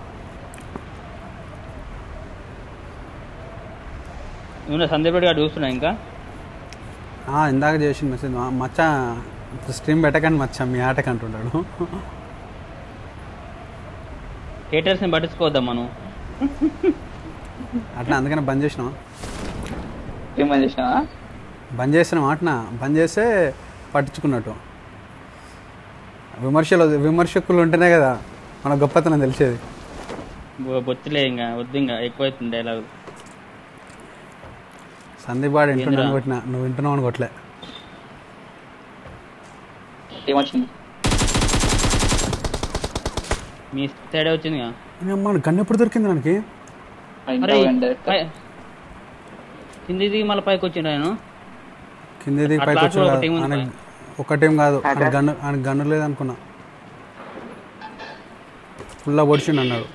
ఏమన్నా సందీప్ రెడ్డి గారు చూస్తున్నా ఇంకా ఆ, ఇందాక చేసిన మెసేజ్ మచ్చ స్ట్రీమ్ పెట్టకండి మచ్చ మీ ఆటకి అంటుంటాడు థియేటర్స్ని పట్టించుకోవద్దాం మనం అట్లా అందుకని బంద్ చేసినాం ఏం పని చేసినావా బంద్ చేసిన మాటన బంద్ చేస్తే పట్టించుకున్నట్టు విమర్శలు విమర్శకులు ఉంటేనే కదా మన గొప్పతనం తెలిసేది బొ- బొత్తులే ఇంకా వద్దు ఇంకా ఎక్కువ అవుతుంది డైలాగ్ సందీప్ వాడు వింటున్నాను ఏందిరా? కొట్టిన నువ్వు వింటున్నావు అని కొట్టలే ఏమొచ్చింది మీ సైడే వచ్చిందిగా అమ్మ గన్ ఎప్పుడు దొరికింది మనకి అరే పై- కింది దిగి మళ్ళీ పైకి వచ్చిండు ఆయన కింద దిగి అట్లా పైకి అట్లా వచ్చాడు ఒక team ఉంది ఆయన ఒక టీం కాదు ఆయన గన్ను ఆయన గన్ను లేదనుకున్నా ఫుల్లా పొడిచిండు అన్నాడు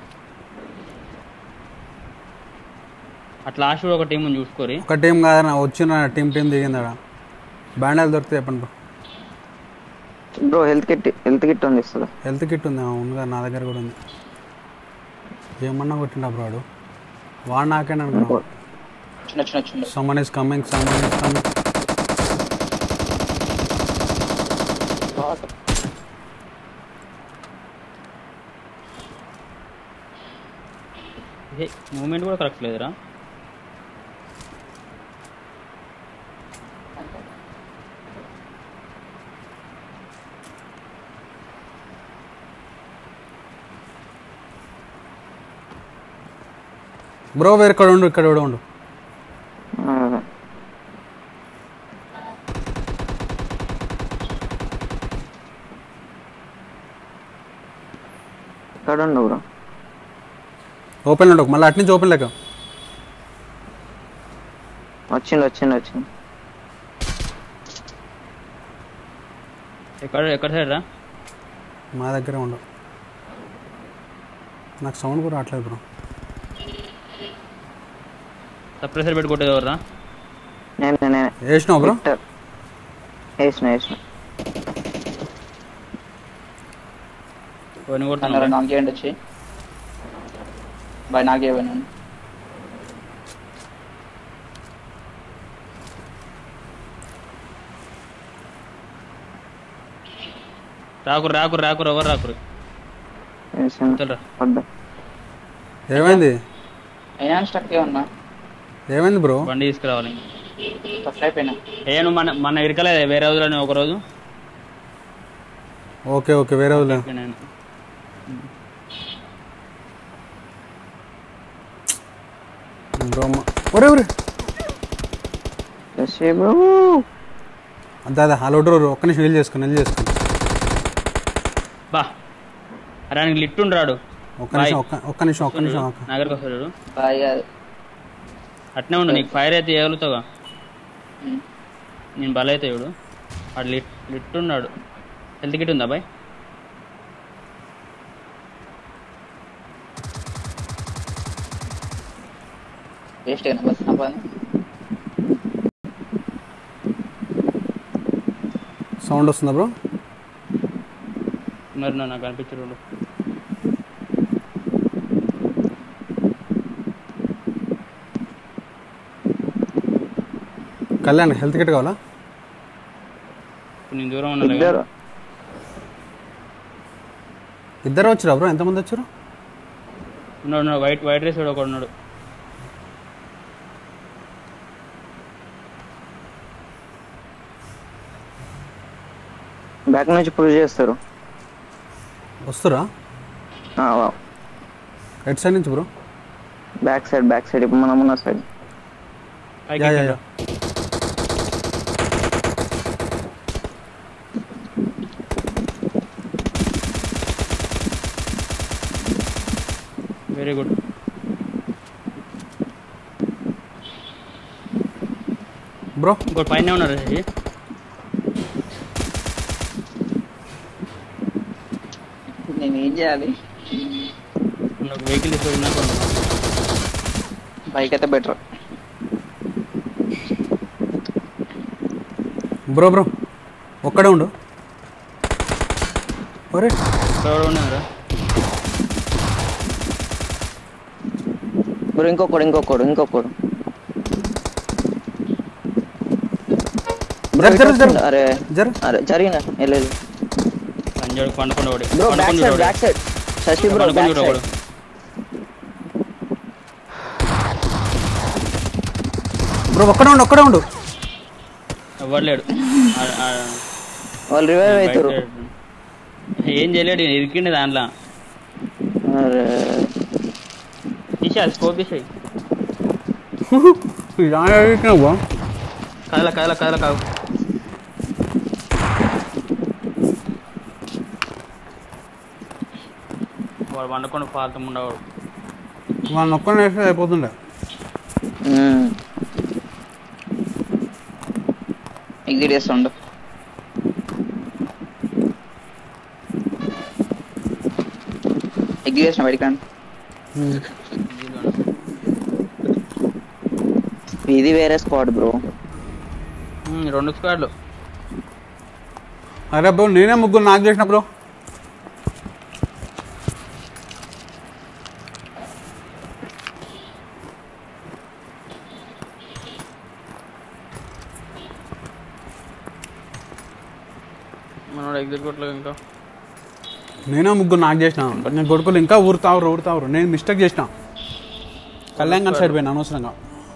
అట్లా లాస్ట్ ఒక టీం చూసుకోరి ఒక టీం కాదన్న వచ్చిన టీం టీం దిగిందాడ బ్యాండాలు దొరికితే చెప్పండి bro bro health kit health kit ఉంది ఇస్తుందా హెల్త్ కిట్ ఉంది ఆ, ఉంది కదా నా దగ్గర కూడా ఉంది ఏమన్నా కొట్టిండా బ్రో వాడు వాడు నాకేనా అనుకున్నా చిన్న చిన్న చిన్న someone is coming someone is coming moment కూడా కరెక్ట్ లేదురా బ్రో వేరే ఇక్కడ ఉండు ఇక్కడ కూడా ఉండు అదే. ఎక్కడ ఉండు బ్రో ఓపెన్ ఉండకు మళ్ళీ అటు నుంచి ఓపెన్ లేక వచ్చిండు వచ్చిండు వచ్చిండు ఎక్కడ ఎక్కడ సైడ్ రా మా దగ్గరే ఉండవు నాకు సౌండ్ కూడా రావట్లేదు బ్రో సప్రెసర్ పెట్టి కొట్టేది ఎవర్రా నేను నేనే వేసినావు బ్రో విక్టర్ వేసిన వేసిన ఎవరిని అన్నారు కొడుతున్నా నాకేంటి వచ్చి బాయ్ నాకే పోయినాను రాకురు రాకురు రాకురు ఎవరు రాకురు వేసిన చల్రా వద్దా ఏమైంది అయినా స్టక్ ఏమన్నా ఏమైంది బ్రో బండి తీసుకురావాలి స్టక్ అయిపోయినా ఏ నువ్వు మన మన ఇరకలేదు వేరే రోజులని ఒక రోజు ఓకే ఓకే వేరే వాళ్ళు నేను బ్రో ఒరే ఒరే శశి బ్రో అంతే అదే అలా ఉండరు ఒక్క నిమిషం వెళ్ళి చేసుకుని వెళ్ళి చేసుకుని బా అరే ఆయనకి లిట్ ఉండ్రాడు ఒక్క నిమిషం ఒక్క ఒక్క నిమిషం ఒక్క నిమిషం ఒక్క నా దగ్గరకు వస్తాడు బాయ్ కాదు అట్నే ఉండు నీకు ఫైర్ అయితే చేయగలుగుతావుగా ఉమ్. నేను బలైతే చూడు వాడు లిట్ లిట్ ఉన్నాడు హెల్త్ కిట్ ఉందా బాయ్ వేస్ట్ అయినా బస్ నా పని సౌండ్ వస్తుందా బ్రో మరి నా- నాకు అనిపించడు కళ్యాణ్ హెల్త్ కిట్ కావాలా ఇప్పుడు నేను దూరం ఉన్నా ఇద్దరు ఇద్దరు వచ్చారా బ్రో ఎంతమంది వచ్చారు ఉన్నాడు ఉన్నాడు వైట్ వైట్ రైస్ కూడా ఒకడు ఉన్నాడు బ్యాక్ నుంచి పుష్ చేస్తారు వస్తురా ఎట్ సైడ్ నుంచి bro back side back side ఇప్పుడు మనం ఉన్న సైడ్ పైకి యా యా ఎక్కండి. యా వెరీ గుడ్ బ్రో ఇంకోటి పైన ఉన్నారు శశి నేను ఏం చేయాలి నాకు వెహికల్ తీసుకున్నా బైక్ అయితే బెటర్ బ్రో బ్రో ఒక్కడే ఉండు ఒరే ఎవరు ఉన్నారా బ్రో ఇంకొకడు ఇంకొకడు ఇంకొకడు జర జర జర అరే జర అరే జరిగిన వెళ్ళలేదు పంజాడు పండుకొని ఒకటి బ్రో బ్యాక్ పండుకొని సైడ్ చూడు బ్యాక్ సైడ్ శశి బ్రో పండుకొని బ్యాక్ చూడు సైడ్ ఒకడు బ్రో ఒక్కడే ఉండు ఒక్కడే ఉండు ఎవరు లేడు ఆ- ఆ- వాళ్ళు రివైవ్ బయట అవుతారు ఏం చేయలేడు ఇరికిండి దాంట్లో అరే తీసా స్కోప్ తీసాయి బా కదల కదల కదల కావు వాడు వండుకొని ఫాల్తం ఉండవాడు వాళ్ళని ఒక్కడే వేస్తే అయిపోతుండే ఎగ్జిట్ చేస్తుండు ఎగ్జిట్ చేసిన బయటికి రండి ఇది వేరే స్క్వాడ్ బ్రో ఉమ్, రెండు స్క్వాడ్లు అరే బ్రో నేనే ముగ్గురు నాకు చేసిన బ్రో మనోడు ఎగ్జిక్యూట్లో ఇంకా నేనే ముగ్గురు నాకు చేసిన నేను కొడుకులు ఇంకా ఊరుతావురు ఊరుతావురు నేను మిస్టేక్ చేసిన కళ్యాణ్ సైడ్ పోయినా అనవసరంగా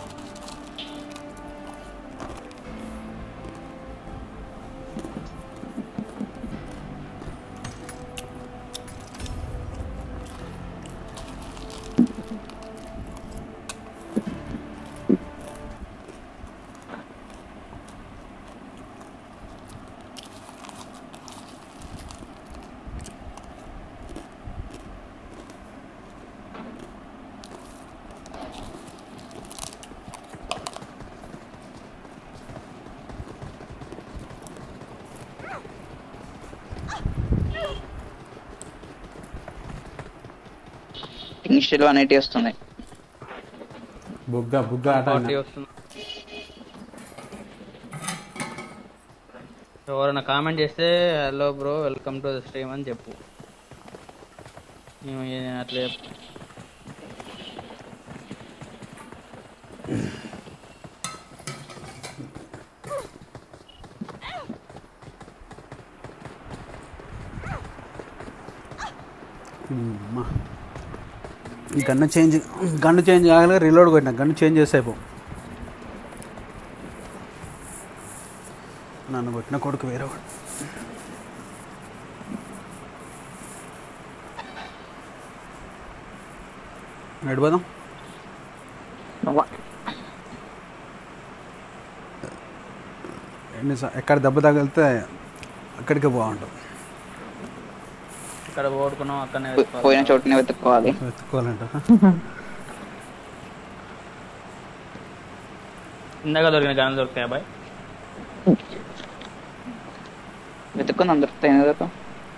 ఇన్స్టిల్ వన్ ఎయిటీ వస్తుంది బుగ్గ బుగ్గ ఆట పార్టీ ఆడినా. వస్తుంది ఎవరైనా కామెంట్ చేస్తే hello bro welcome to the stream అని చెప్పు మేము ఏ- అట్లా చెప్పు. అమ్మా. ఈ గన్ను చేంజ్ గన్ను చేంజ్ కాగలగా రీలోడ్ కొట్టిన గన్ను చేంజ్ చేస్తే అయిపో నన్ను కొట్టిన కొడుకు వేరే వాడు నడిపోదాం ఎన్ని సా- ఎక్కడ దెబ్బ తగిలితే అక్కడికే బాగుంటుంది ఇక్కడ ఓడుకున్నాం అక్కడనే పో- పోయిన వెతుక్కోవాలి. చోటునే వెతుక్కోవాలి వెతుక్కోవాలంట ఇందాక దొరికిన గన్నులు దొరుకుతాయి అబ్బాయి వెతుక్కుందాం దొరుకుతాయి ఎందుకు దొరకవు?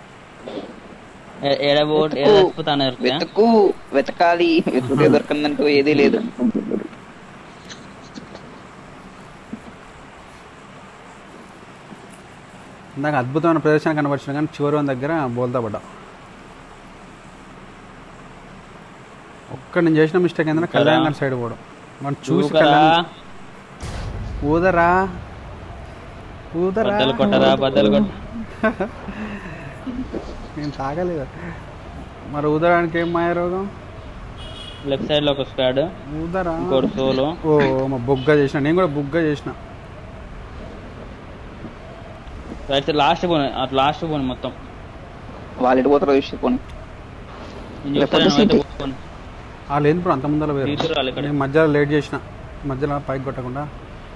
ఏడ ఓట్ ఏడ చచ్చిపోతాను దొరుకుతాయా వెతుకు వెతకాలి వెతుకుతే దొరకందంటూ ఏదీ లేదు ఇందాక అద్భుతమైన ప్రదర్శన కనబడుతుంది కానీ చివరి వన్ దగ్గర బోల్తా పడ్డా ఒక్క నేను చేసిన మిస్టేక్ ఏంటంటే కళ్యాణ్ గారి సైడ్ పోవడం మనం చూసి చూకరా, కళ్యాణ్ ఊదరా ఊదరా బద్దలు కొట్టరా బద్దలు కొట్ట నేను తాగలేదు మరి ఊదడానికి ఏం మాయ రోగం లెఫ్ట్ సైడ్ లో ఒక స్క్వాడ్ ఊదరా ఇంకోటి సోలో ఓ మా బుగ్గ చేసిన నేను కూడా బుగ్గ చేసిన రైట్ సైడ్ లాస్ట్ పోను అటు లాస్ట్ పోను మొత్తం వాళ్ళు ఎటు పోతారో చూసి పోనీ నేను లేకపోతే చూస్తాను సిటీ. పోను వాళ్ళు ఏంది బ్రో అంత ముందర వేరు తీసుకురా వాళ్ళు ఇక్కడ నేను మధ్యలో లేట్ చేసిన మధ్యలో పైకి కొట్టకుండా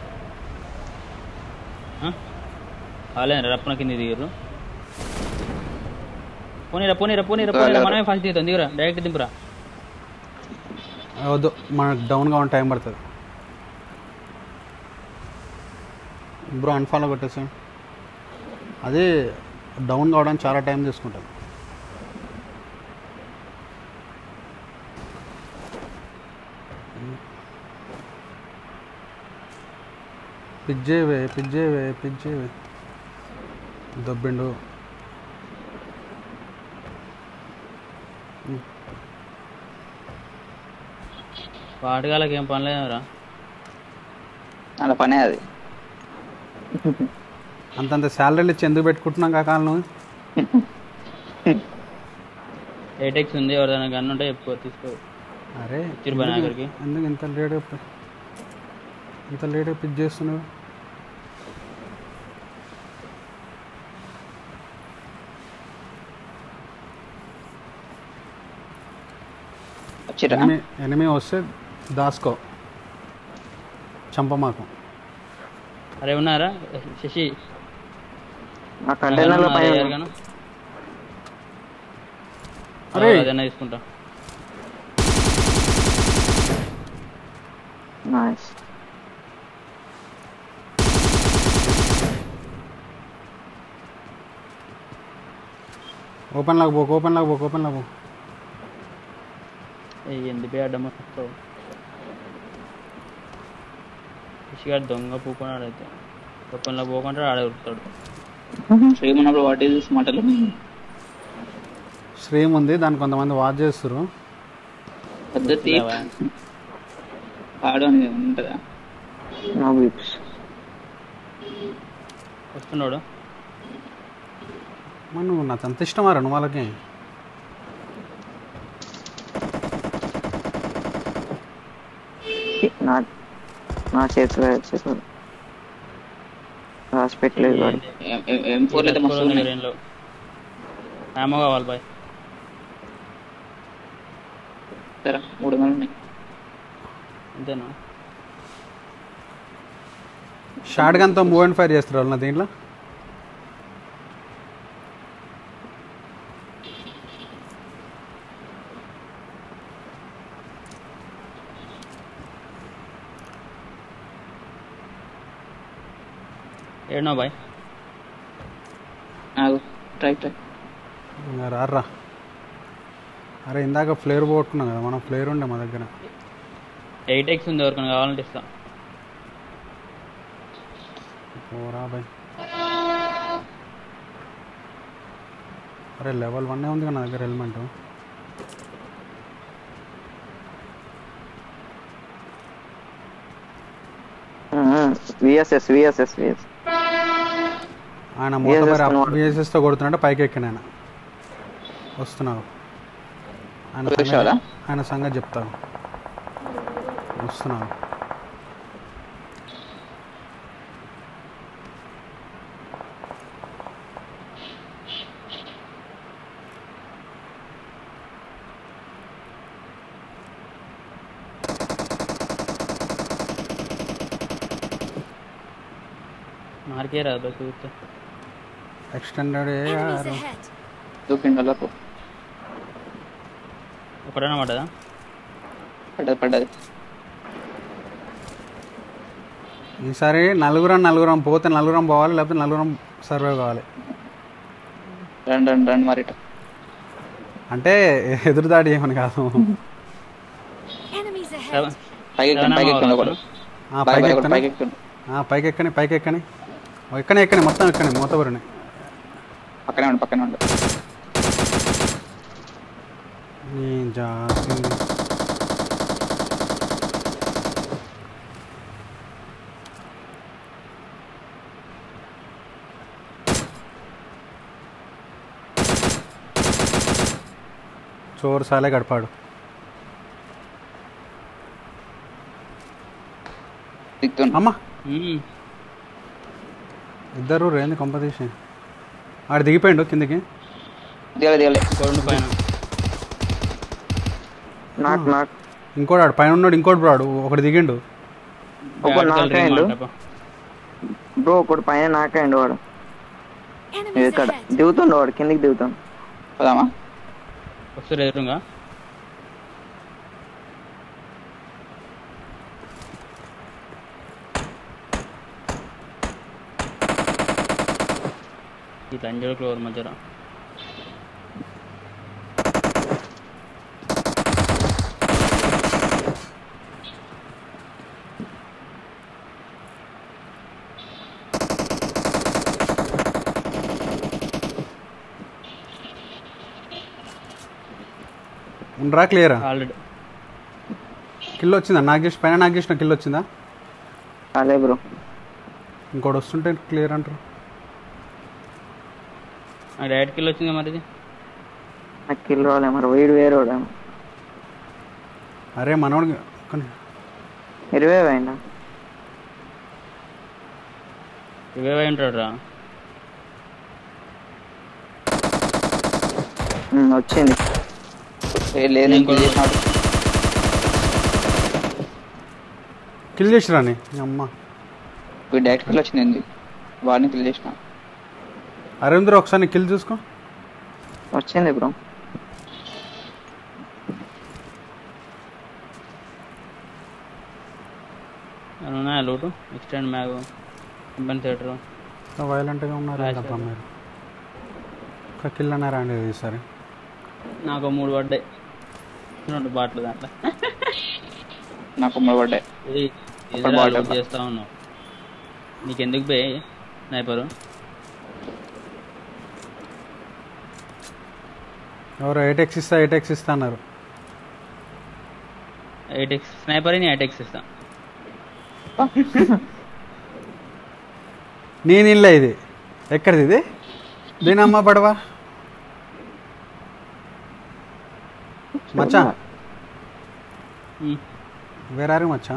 వాళ్ళే రప్పన కింద దిగురు పోనీరా పోనీరా పోనీరా పోనీరా మనమే ఫస్ట్ దిగుతాం దిగురా డైరెక్ట్ దింపురా ఆ, వద్దు మనకు డౌన్ కావడం టైం పడుతుంది బ్రో అన్ఫాలో కొట్టేసి అది డౌన్ కావడానికి చాలా టైం తీసుకుంటుంది పిజ్జేవే పిజ్జేవే పిజ్జేవే దొబ్బిండు వాటికాలకి ఏం పని లేదురా అలా పనే అది అంతంత శాలరీలు ఇచ్చి ఎందుకు పెట్టుకుంటున్నాం కాక నువ్వు ఎయిటెక్స్ ఉంది ఎవరిదైనా గన్ ఉంటే చెప్పుకో తీసుకో అరే ఇచ్చిర్రు పని ఎందుకు- ఆఖరికి. ఎందుకు ఇంత లేట్ ఇంత లేట్ పిక్ చేస్తున్నావు వచ్చిరా ఎనిమి ఎనిమి వస్తే దాసుకో చంప మాకు అరే ఉన్నారా శశి ఆ కంటైనర్ల పైన ఎవరు గాను? అరే. ఆ, అదన్నా తీసుకుంటా నైస్ ఓపెన్ లాగా పోకు ఓపెన్ లాగా పోకు ఓపెన్ లాగా పోకు ఏయ్, ఎందుకు అడ్డం వస్తావు శశిగాడు దొంగ పూకున్నాడు అయితే ఒప్పంలో పోకుండా ఆడ ఉరుకుతాడు శ్రీమన్నప్పుడు వాట్ ఈస్ మాటలు స్ట్రీమ్ ఉంది దాన్ని కొంతమంది వాచ్ చేస్తారు పద్ధతి లేవా? పాడు అని ఉంటుందా నో బీప్స్ వస్తున్నాడు మరి నువ్వు నాకు అంత ఇష్టమా రెండు వాళ్ళకి నా నా చేతిలో చేతులు రాసి పెట్టలేదు వాడు ఎం ఫోర్ అయితే మస్తు ఉన్నాయి లో ఏమో కావాలి బాయ్ సరే మూడు వందలు ఉన్నాయి అంతేనా షార్ట్ గన్తో మూవ్ అండ్ ఫైర్ చేస్తారు వాళ్ళు నా దీంట్లో ఏడునో బాయ్ ఆగు ట్రై ట్రై ఇంకా రారా అరే ఇందాక ఫ్లేర్ పోగొట్టుకున్నాం కదా మనం ఫ్లేర్ ఉండే మా దగ్గర ఎయిట్ ఎక్స్ ఉంది ఎవరికైనా కావాలంటే ఇస్తా ఓరా బాయ్ అరే లెవెల్ వన్ ఉంది కదా నా దగ్గర హెల్మెట్ విఎస్ఎస్ విఎస్ఎస్ విఎస్ ఆయన మొత్తం VSS కొనవాడు. బిఎస్ఎస్తో కొడుతుంటే పైకి ఎక్కిన ఆయన వస్తున్నావు ఆయన చూసావా? సంగతి- ఆయన సంగతి చెప్తాను వస్తున్నావు మార్కే రాదు చూస్తే ఎక్స్టెండెడ్ Enemies ahead. దూకిండు వాళ్ళకు ఒకటేనా పడ్డదా పడ్డది పడ్డది ఈసారి నలుగురం నలుగురం పోతే నలుగురం పోవాలి లేకపోతే నలుగురం సర్వే కావాలి రండి రండి రండి మరి ఇటు. అంటే ఎదురు దాడి ఏమని కాదు Enemies ahead. సెవెన్ పైకి ఎక్కండి పైకి ఎక్కండి ఒకడు ఆ, బాయ్ పైకి బాయ్ ఒకడు ఎక్కని పైకి ఎక్కండి ఆ, పైకి ఎక్కని పైకి ఎక్కని ఓ, ఎక్కని ఎక్కని మొత్తం ఎక్కని మూతబరిని పక్కనే ఉండు పక్కనే ఉండు నీ జాతి చోరు సాలే గడిపాడు దిగుతుండు అమ్మా మ్మ్. ఇద్దరు రేంది కొంపతీసి ఆడు దిగిపోయిండు కిందికి దిగలే దిగలే ఇంకోటి పైన నాకు నాకు ఇంకోటి ఆడు పైన ఉన్నాడు ఇంకోటి బ్రాడు ఒకటి దిగిండు ఒక బ్యాడ్ నాక్ కలర్ అయిండు. మాట. బ్రో ఒకటి పైన నాకండి వాడు ఇక్కడ దిగుతుండు వాడు కిందికి దిగుతాం పోదామా వస్తారు ఎదురుగా ఈ తంజాడు క్లోర్ మధ్యలో ఉండరా క్లియరా ఆల్రెడీ కిల్ వచ్చిందా నాకు చేసి పైన నాకు చేసిన కిల్ వచ్చిందా అదే బ్రో ఇంకోటి వస్తుంటే క్లియర్ అంటారు డైరెక్ట్ కిల్ వచ్చింది మరి ఇది నాకు కిల్ రాలే మరి వీడు వేరేవాడు అరే మనోడికి కొన్ని- ఇరవై పోయిందా ఇవే ఉంటాడు రా ఉమ్, వచ్చింది ఏ, లేదు నేను kill చేసినాడు కిల్ చేసిరా నీ అమ్మ వీడు డైరెక్ట్ కిల్ వచ్చింది వాడిని కిల్ చేసిన అరేంద్ర ఒకసారి నీ కిల్ చూసుకో వచ్చింది బ్రో ఏమైనా ఉన్నాయా లూటు ఎక్స్టెండ్ మ్యాగ్ కంపెన్సేటర్ వైలెంట్గా ఉన్నారు Flash తప్ప మీరు ఒక కిల్ అన్నారా అండి ఈసారి నాకు మూడు పడ్డాయి రెండు బాట్లు దాంట్లో నాకు మూడు పడ్డాయి ఇది ఒక ఇది బాటిల్ లోడ్ చేస్తా ఉన్నావు నీకెందుకు బే స్నైపరు ఎవరు ఎయిట్ ఎక్స్ ఇస్తా ఎయిట్ ఎక్స్ ఇస్తా అన్నారు ఎయిట్ ఎక్స్ స్నైపర్ నేను ఎయిట్ ఎక్స్ ఇస్తా నేను ఇల్లే ఇది ఎక్కడిది ఇది దీని అమ్మ పడవా మచ్చా వేరారు మచ్చా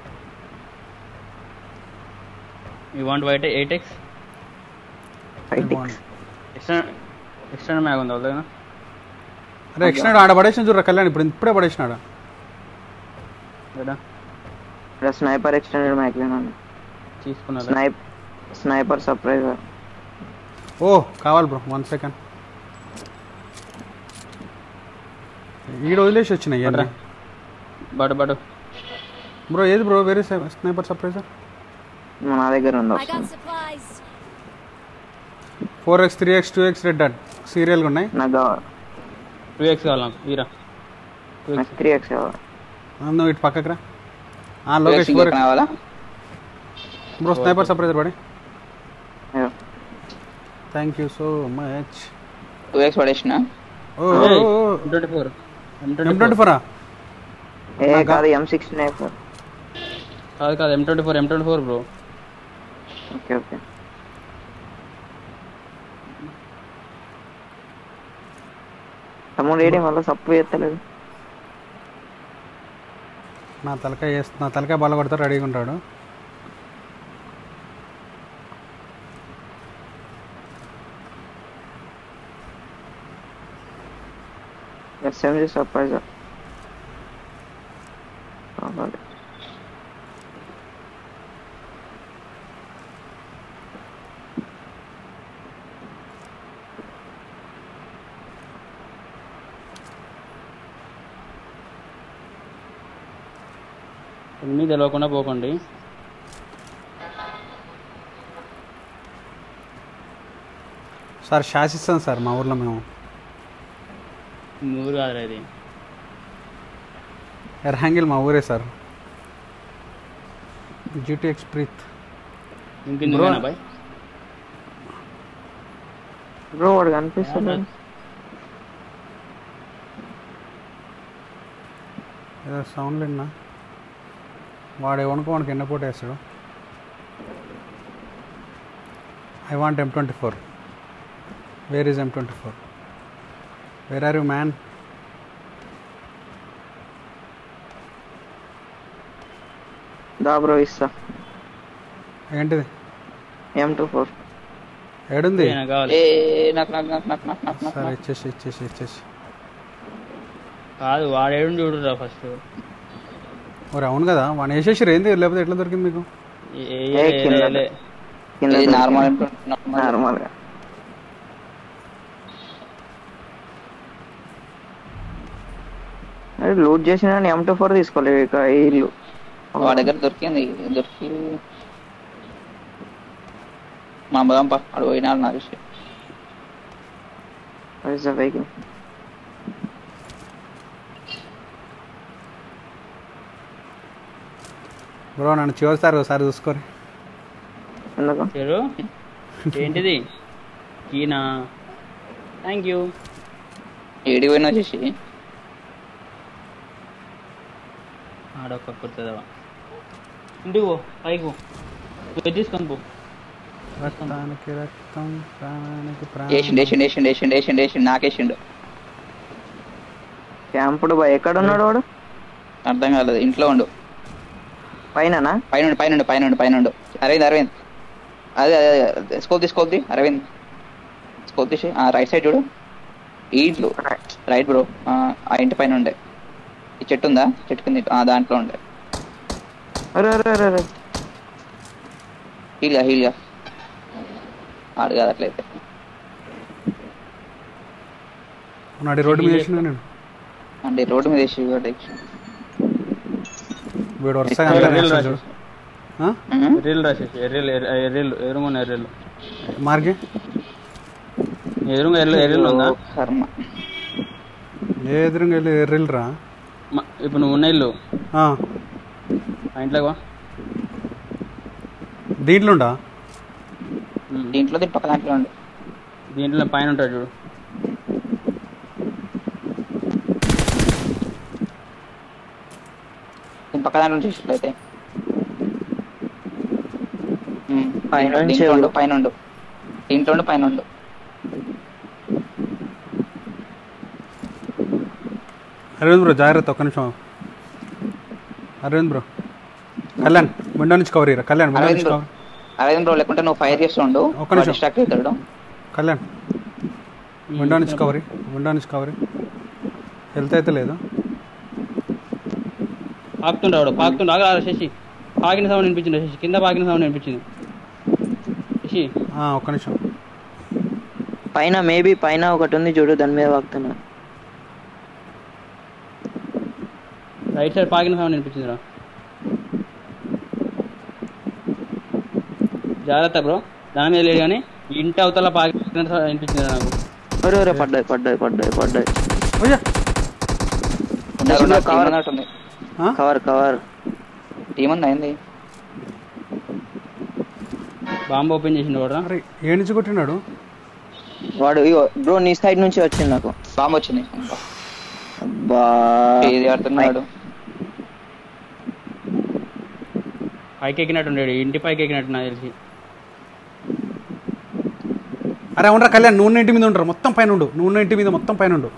you want white eight X fight external external mag ఉంది అవుతుందా అరే ఎక్స్నాడు ఆడ పడేసిన చూడరా కళ్యాణ్ ఇప్పుడు ఇప్పుడే పడేసినాడు కదా ఇక్కడ స్నైపర్ ఎక్స్టెండెడ్ మ్యాక్లేనా తీసుకున్నా స్నైప్ స్నైపర్ సర్ప్రైజర్ ఓ కావాలి బ్రో వన్ సెకండ్ ఈడ వదిలేసి వచ్చినాయి ఇవన్నీ. బట్ బట్ బ్రో ఏది బ్రో వేరే స్నైపర్ సర్ప్రైజర్ నా దగ్గర ఉంది I got supplies. Four X three X two X red dot సీరియల్గా ఉన్నాయి నాకు కావాలి టూ ఎక్స్ కావాలి నాకు ఈరా టూ నాకు ఎక్స్ త్రీ ఎక్స్ కావాలి ఆ, నువ్వు ఇటు పక్కకు రా ఆ, లోకేష్ ఫోర్ ఎక్స్ కావాలా బ్రో స్నైపర్ సర్ప్రైజర్ పడి అయ్యో. Thank you so much two X పడేసిన ఓ ట్వంటీ ఫోర్ ఎం ట్వంటీ ఫోరా ఏ కాదు ఎం సిక్స్టీ నైన్ ఫోర్ కాదు కాదు M twenty four M twenty four bro okay okay తమ్ముడు ఏడి మళ్ళీ సప్పు చేస్తలేదు నా తలకాయ వేస్తా నా తలకాయ బాగా కొడతా రెడీగా ఉంటాడు ఎస్ఎంజీ సర్ప్రైజర్ కావాలి ఎన్ని తెలియకుండా పోకండి సార్ శాసిస్తాం సార్ మా ఊర్లో మేము ఊరు కాదురా ఇది ఎర్హాంగిల్ మా ఊరే సార్ జీటీఎక్స్ ప్రీత్ ఇంకెందుకు బాయ్ బ్రో వాడు కనిపిస్తుంది ఏదో సౌండ్ విన్నా వాడు ఎవనుకో వాడికి ఎన్నపోటు వేస్తాడు I want M twenty four where is M twenty four where are you man దా బ్రో ఇస్తా ఏంటిది ఎం టూ ఫోర్ ఏడుంది ఏ, నాకు కావాలి ఏ నాకు నాకు నాకు నాకు నాకు నాకు నాకు సరే ఇచ్చేసి ఇచ్చేసి ఇచ్చేసి కాదు వాడేడు చూడురా ఫస్ట్ మరి అవును కదా వాడిని వేసేసి ఏంది లేకపోతే ఎట్లా దొరికింది మీకు ఏ, కింద. కింద ఇది నార్మల్ నార్మల్ నార్మల్ గా అరే లూట్ చేసిన ఎం టూ ఫోర్ తీసుకోలేదు ఇక ఈ ఇల్లు వాడి దగ్గర దొరికింది దొరికి మా అమ్మదంప అడు పోయినా నా విషయం వెహికల్ బ్రో నన్ను చివరిసారి ఒకసారి చూసుకోరి ఎందుకు చెరు ఏంటిది కీనా థ్యాంక్ యూ ఏడికి పోయినా చేసి ఆడొక్క కుర్తుందవా ఇంటికి పో పైకి పో పోయి తీసుకొని పో రక్తానికి రక్తం ప్రాణానికి వేసిండు ప్రాణం వేసిండు వేసిండు వేసిండు వేసిండు వేసిండు నాకేసిండు క్యాంపుడు బాయ్ ఎక్కడ ఉన్నాడు వాడు అర్థం కాలేదు ఇంట్లో ఉండు పైననా పైన పైన పైన పైన అరవింద్ అరవింద్ అదే అదే స్కోప్ తీసుకోవద్ది అరవింద్ స్కోప్ తీసి రైట్ సైడ్ చూడు ఈ ఇంట్లో రైట్ బ్రో ఆ ఇంటి పైన ఉండే ఈ చెట్టు ఉందా చెట్టు కింద ఆ, దాంట్లో ఉండే అరే అరే అరే అరే హీల్గా హీల్గా ఆడు కాదు అట్లయితే నాటి రోడ్డు మీద వేసిన నేను అంటే రోడ్డు మీద వేసి వాడు వీడు వరుసగా అంతా వేస్తాడు చూడు ఆ? ఎర్రీలు రాసేసి ఎర్రీలు ఎర్ర- ఎర్రీలు ఎరుమున్న ఎర్రీలు మార్గే ఎరుము ఎర్ర ఎర్రీలు ఉందా ఓ కర్మ ఏ ఎదురుగా వెళ్ళి ఎర్రిల్రా మ- ఇప్పుడు నువ్వు ఉన్న ఇల్లు ఆ, ఆ ఇంట్లోకి వా దీంట్లో ఉండా ఉమ్. దీంట్లో దీని పక్క దాంట్లో ఉండే దీంట్లో పైన ఉంటాడు చూడు దీని పక్క దాంట్లో చూసినట్లయితే ఉమ్, పైన దీంట్లో- నుంచి దీంట్లో ఉండు ఎవరు? పైన ఉండు దీంట్లో ఉండు పైన ఉండు అరవింద్ బ్రో జాగ్రత్త ఒక్క నిమిషం అరవింద్ బ్రో కళ్యాణ్ విండో నుంచి కవర్ ఇరా కళ్యాణ్ విండో అరవింద్ నుంచి బ్రో కవర్ అరవింద్ బ్రో లేకుంటే నువ్వు ఫైర్ చేస్తుండు ఒక్క నిమిషం. డిస్ట్రాక్ట్ అవుతాడు కళ్యాణ్ విండో నుంచి కవర్ విండో నుంచి కవర్ హెల్త్ అయితే లేదు పాకుతుండ్రాడు పాకుతుండు ఆగరా శశి పాకిన సౌండ్ వినిపించింది శశి కింద పాకిన సౌండ్ వినిపించింది శశి ఆ, ఒక్క నిమిషం పైన మేబీ పైన ఒకటి ఉంది చూడు దాని మీద వాగుతున్నా రైట్ సైడ్ పాకిన సౌండ్ వినిపించిందిరా జాగ్రత్త బ్రో దాని మీద లేదు కానీ ఇంటి అవతల పాకిన సౌండ్ వినిపించింది నాకు ఒరే ఒరే పడ్డాయి పడ్డాయి పడ్డాయి పడ్డాయి ఓయ్యా ఉన్నారు, ఉన్నారు, కవర్. team ఉన్నట్టుంది. ఆ? కవర్ కవర్ టీం ఉంది అయింది బాంబు ఓపెన్ చేసిండు కూడా అరే ఏ నుంచి కొట్టినాడు వాడు ఇగో బ్రో నీ సైడ్ నుంచి వచ్చింది నాకు బాంబు వచ్చింది అబ్బా ఏది ఆడుతున్నాడు పైకి ఎక్కినట్టు ఉండేది ఇంటి పైకి ఎక్కినట్టు నాకు తెలిసి అరే అవునరా కళ్యాణ్ నువ్వు ఉన్న ఇంటి మీద ఉండరు మొత్తం పైన ఉండు నువ్వు ఉన్న ఇంటి మీద మొత్తం పైన ఉండు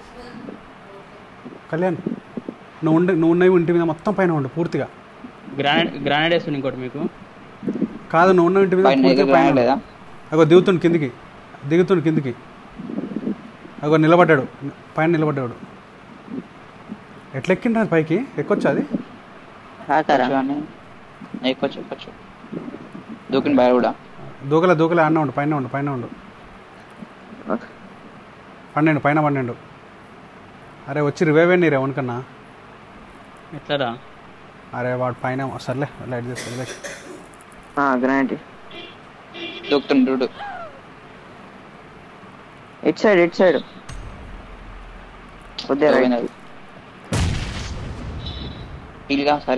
కళ్యాణ్ నువ్వు ఉండే నువ్వు ఉన్న ఇంటి మీద మొత్తం పైన ఉండు పూర్తిగా గ్రానైడ్ గ్రానైడ్ వేస్తుంది ఇంకోటి మీకు కాదు నువ్వు ఉన్న ఇంటి మీద పైన పూర్తిగా ఎదురు పైన ఉండు. లేదా అగో దిగుతుండు కిందికి దిగుతుండు కిందికి అగో నిలబడ్డాడు పైన నిలబడ్డాడు ఎట్లా ఎక్కిండ్రా పైకి ఎక్కొచ్చా అది హాకరా కానీ ఎక్కొచ్చు ఎక్కొచ్చు దూకిన బయట కూడా దూకలే దూకలే అన్న ఉండు పైన ఉండు పైన ఉండు పన్నెండు పైన పన్నెండు అరే వచ్చి రివైవ్ అయ్యి రే వనుకన్నా ఎట్లరా అరే వాడు పైన సర్లే లైట్ చేస్తా గ్రాంట్ దూకుతుండు ఇట్ సైడ్ ఇట్ సైడ్ కొద్దిగా రైట్ హీల్గా సరే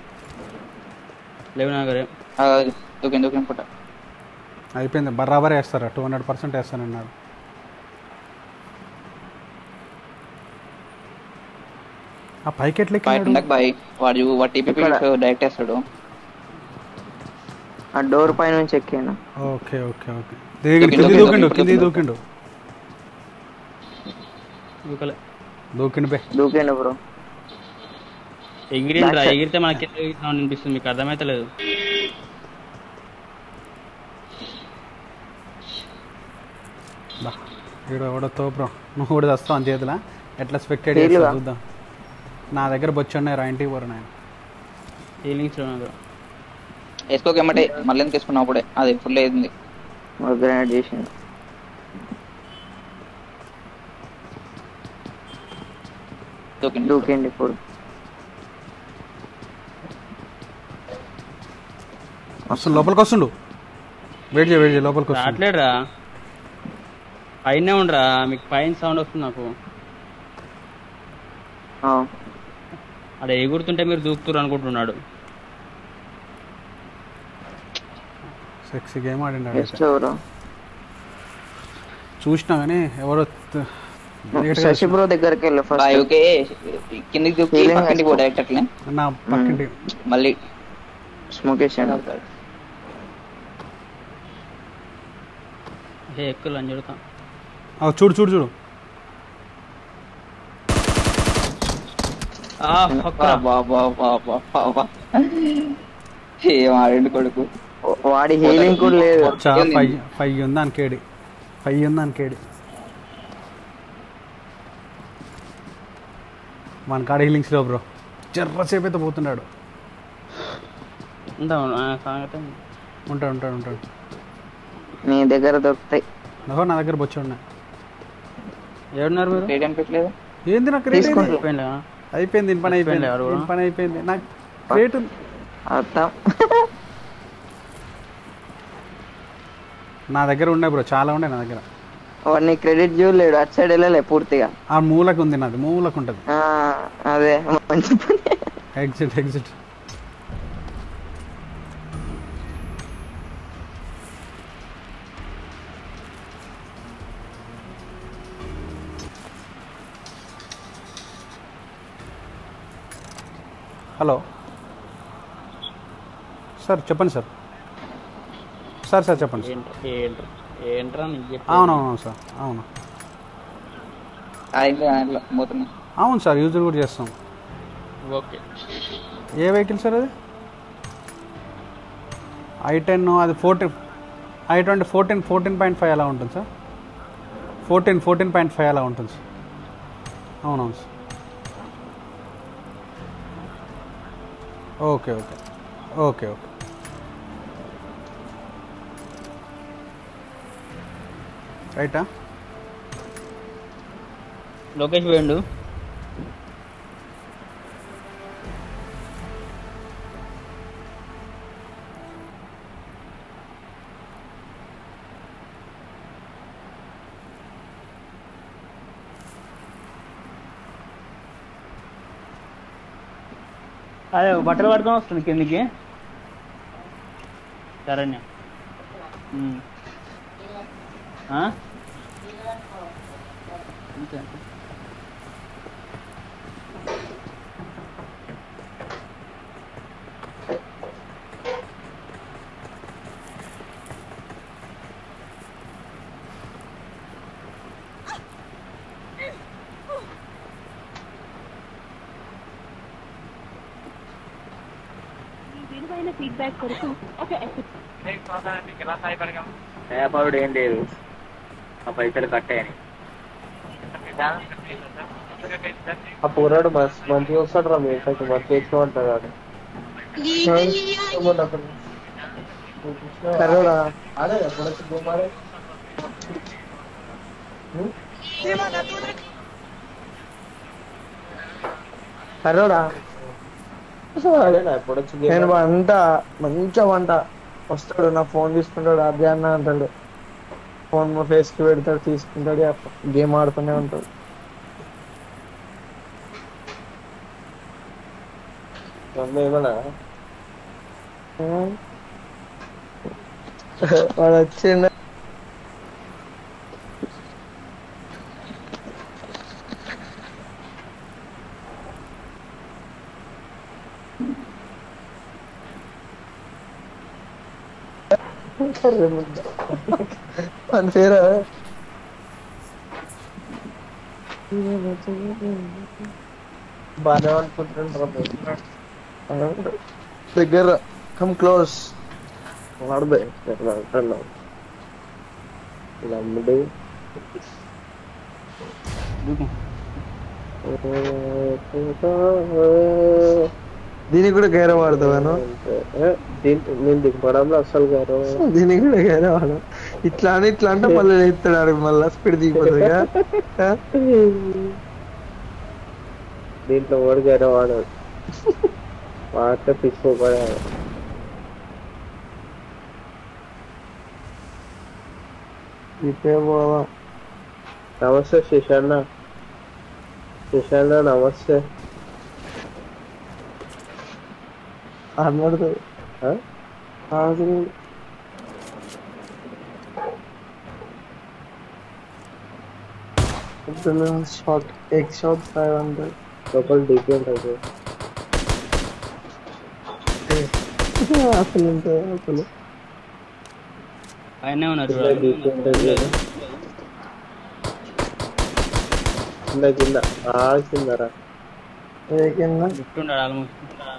లేవు నాగరే దూకిన దూకిన పుట్ట అయిపోయింది బరాబర్ వేస్తారా టూ హండ్రెడ్ పర్సెంట్ వేస్తానన్నారు ఆ పైకి ఎట్లా బయట ఎక్కినాడు ఉండక బాయ్ వాడు వాడు టీపీపీ డైరెక్ట్ వేస్తాడు ఆ డోర్ పై నుంచి ఎక్కాను ఓకే ఓకే ఓకే దిగండి కింది దూకిండు, దూకిండు దూకిండు, కింది దూకిండు. దూకిండు ఊకలే దూకిండు బే దూకేండు బ్రో ఎగిరిండ్రా Back side. ఎగిరితే మనకి సౌండ్ వినిపిస్తుంది మీకు అర్థమైతలేదు వీడు ఎవడో తోపురం నువ్వు కూడా వస్తావు అని చేతిలో ఎట్లా స్పెక్టేట్ తేలివా? చేస్తా చూద్దాం నా దగ్గర బొచ్చి ఉన్నాయి రా ఇంటికి పోరు నేను హీలింగ్స్ ఉన్నారు వేసుకోక ఏమంటే మళ్ళీ ఎందుకు వేసుకున్నావు అప్పుడే అది ఫుల్ అయింది గ్రానైట్ చేసిండు దూకింది దూకిండి ఇప్పుడు వస్తుండు లోపలికి వస్తుండు వెయిట్ చేయి వెయిట్ చేయి లోపలికి వస్తుండు రావట్లేడురా పైన ఉండరా మీకు పైన సౌండ్ వస్తుంది నాకు ఆ, అక్కడ ఎగురుతుంటే మీరు దూకుతురు అనుకుంటున్నాడు సెక్సీ గేమ్ ఆడిండు నెక్స్ట్ ఎవరు చూసినా కానీ ఎవరో త- లేట్గా శశి బ్రో దగ్గరికి వెళ్ళు ఫస్ట్ ఓకే కిందికి దూకి Feeling పక్కింటికి పో వేసుకో. డైరెక్ట్ అట్లనే నా పక్కింటి మళ్ళీ స్మోక్ వేసాడు ఏ ఎక్కువ అని చెడుతా ఆ, చూడు చూడు చూడు ఆ, fuck రా. బా బా బా బా బా బా ఏం ఆడండి కొడుకు వాడి హీలింగ్ కూడా లేదు చా ఏంది? ఫైవ్ ఫైవ్ ఉంది అనుకేడి ఫైవ్ ఉంది అనుకేడి మన కాడ హీలింగ్స్ లో బ్రో జర్రసేపు అయితే పోతున్నాడు ఉంటాం ఆ, సంగతి ఉంటాడు ఉంటాడు ఉంటాడు నీ దగ్గర దొరుకుతాయి నహో నా దగ్గర బొచ్చి ఉన్నాయి ఏడున్నారు మీరు రేడియం పెట్టలేదు ఏంది నాకు రేట్ తీసుకోండి. ఏంది? అయిపోయిందా అయిపోయింది దీని పని అయిపోయింది అయిపోయింది ఎవరు? దీని పని అయిపోయింది నాకు రేటు అర్థం నా దగ్గర ఉన్నాయి బ్రో చాలా ఉన్నాయి నా దగ్గర వాడిని క్రెడిట్ చూడలేడు అటు సైడ్ వెళ్ళలే పూర్తిగా ఆ మూలకు ఉంది నాది మూలకు ఉంటుంది ఆ, అదే మంచి పని ఎగ్జిట్ ఎగ్జిట్ హలో సార్ చెప్పండి సార్ సార్ సార్ చెప్పండి సార్ ఏంట్రా ఏంట్రా ఏంట్రా నీకు చెప్పేది? అవునవును సార్ అవును ఇంట్లో దాంట్లో పోతున్నా అవును సార్ యూజర్ కూడా చేస్తాం ఓకే ఏ వెహికల్ సార్ అది ఐ టెన్ అది fourteen I twenty fourteen fourteen point five అలా ఉంటుంది sir fourteen fourteen point five అలా ఉంటుంది సార్ అవునవును sir okay okay okay okay రైటా లోకేష్ పోయిండు అదే బట్టలు పట్టుకొని వస్తుంది కిందికి శరణ్య ఉమ్. ఆ? అంతే అంతే విలువైన ఫీడ్బ్యాక్ కొరకు ఒక ఎపిసోడ్ వ్యాపారుడు ఏం లేదు ఆ పైసలు కట్టాయని ఆ పోరాడు మస్తు మంచిగా వస్తాడు రా మీ ఇంట్లోకి మంచిగా ఎక్కువ అంటాడు వాడు. కర్రోడా ఆడే ఎప్పుడు వచ్చి గేమ్ ఆడే కర్రోడా ఆడేనా ఎప్పుడు వచ్చి game నేను ఆడే? వంట మంచిగా వంట వస్తాడు నా ఫోన్ తీసుకుంటాడు అది అన్న అంటాడు ఫోన్ మా ఫేస్ కి పెడతాడు తీసుకుంటాడు గేమ్ ఆడుతూనే ఉంటాడు మమ్మీ ఏమన్నా ఉమ్. వాడు వచ్చిండు మన పేరు బాగానే అనుకుంటుంటారు దగ్గర కమ్ క్లోజ్ వాడదే ఎట్లా అంటున్నావు ఇలా అమ్ముడు దూకు దీనికి కూడా గైర వాడతావాను దీంట్లో నేను దిగపడంలో అసలు గారు దీనికి కూడా గైర వాడు ఇట్లా అని ఇట్లా అంటే మళ్ళీ ఎత్తాడు ఆడికి మళ్ళీ స్పీడ్ దిగిపోతుందిగా ఆ? దీంట్లో ఓడి గారు వాడు వాడితే పిచ్చిపోయాడు ఇటే పోదాం నమస్తే శశాన్న శశాన్న నమస్తే అన్నడుతుంది ఆ? షార్ట్ ఎగ్ షాట్ ఫైవ్ హండ్రెడ్ లోపల డీపీ ఉంటుంది అసలు ఉంటాయి అసలు పైన ఉన్నారు కింద డీపీ ఉంటుంది కదా. కింద కింద ఆ కిందరా ఏ కింద లిఫ్ట్ ఉన్నాడు ఆల్మోస్ట్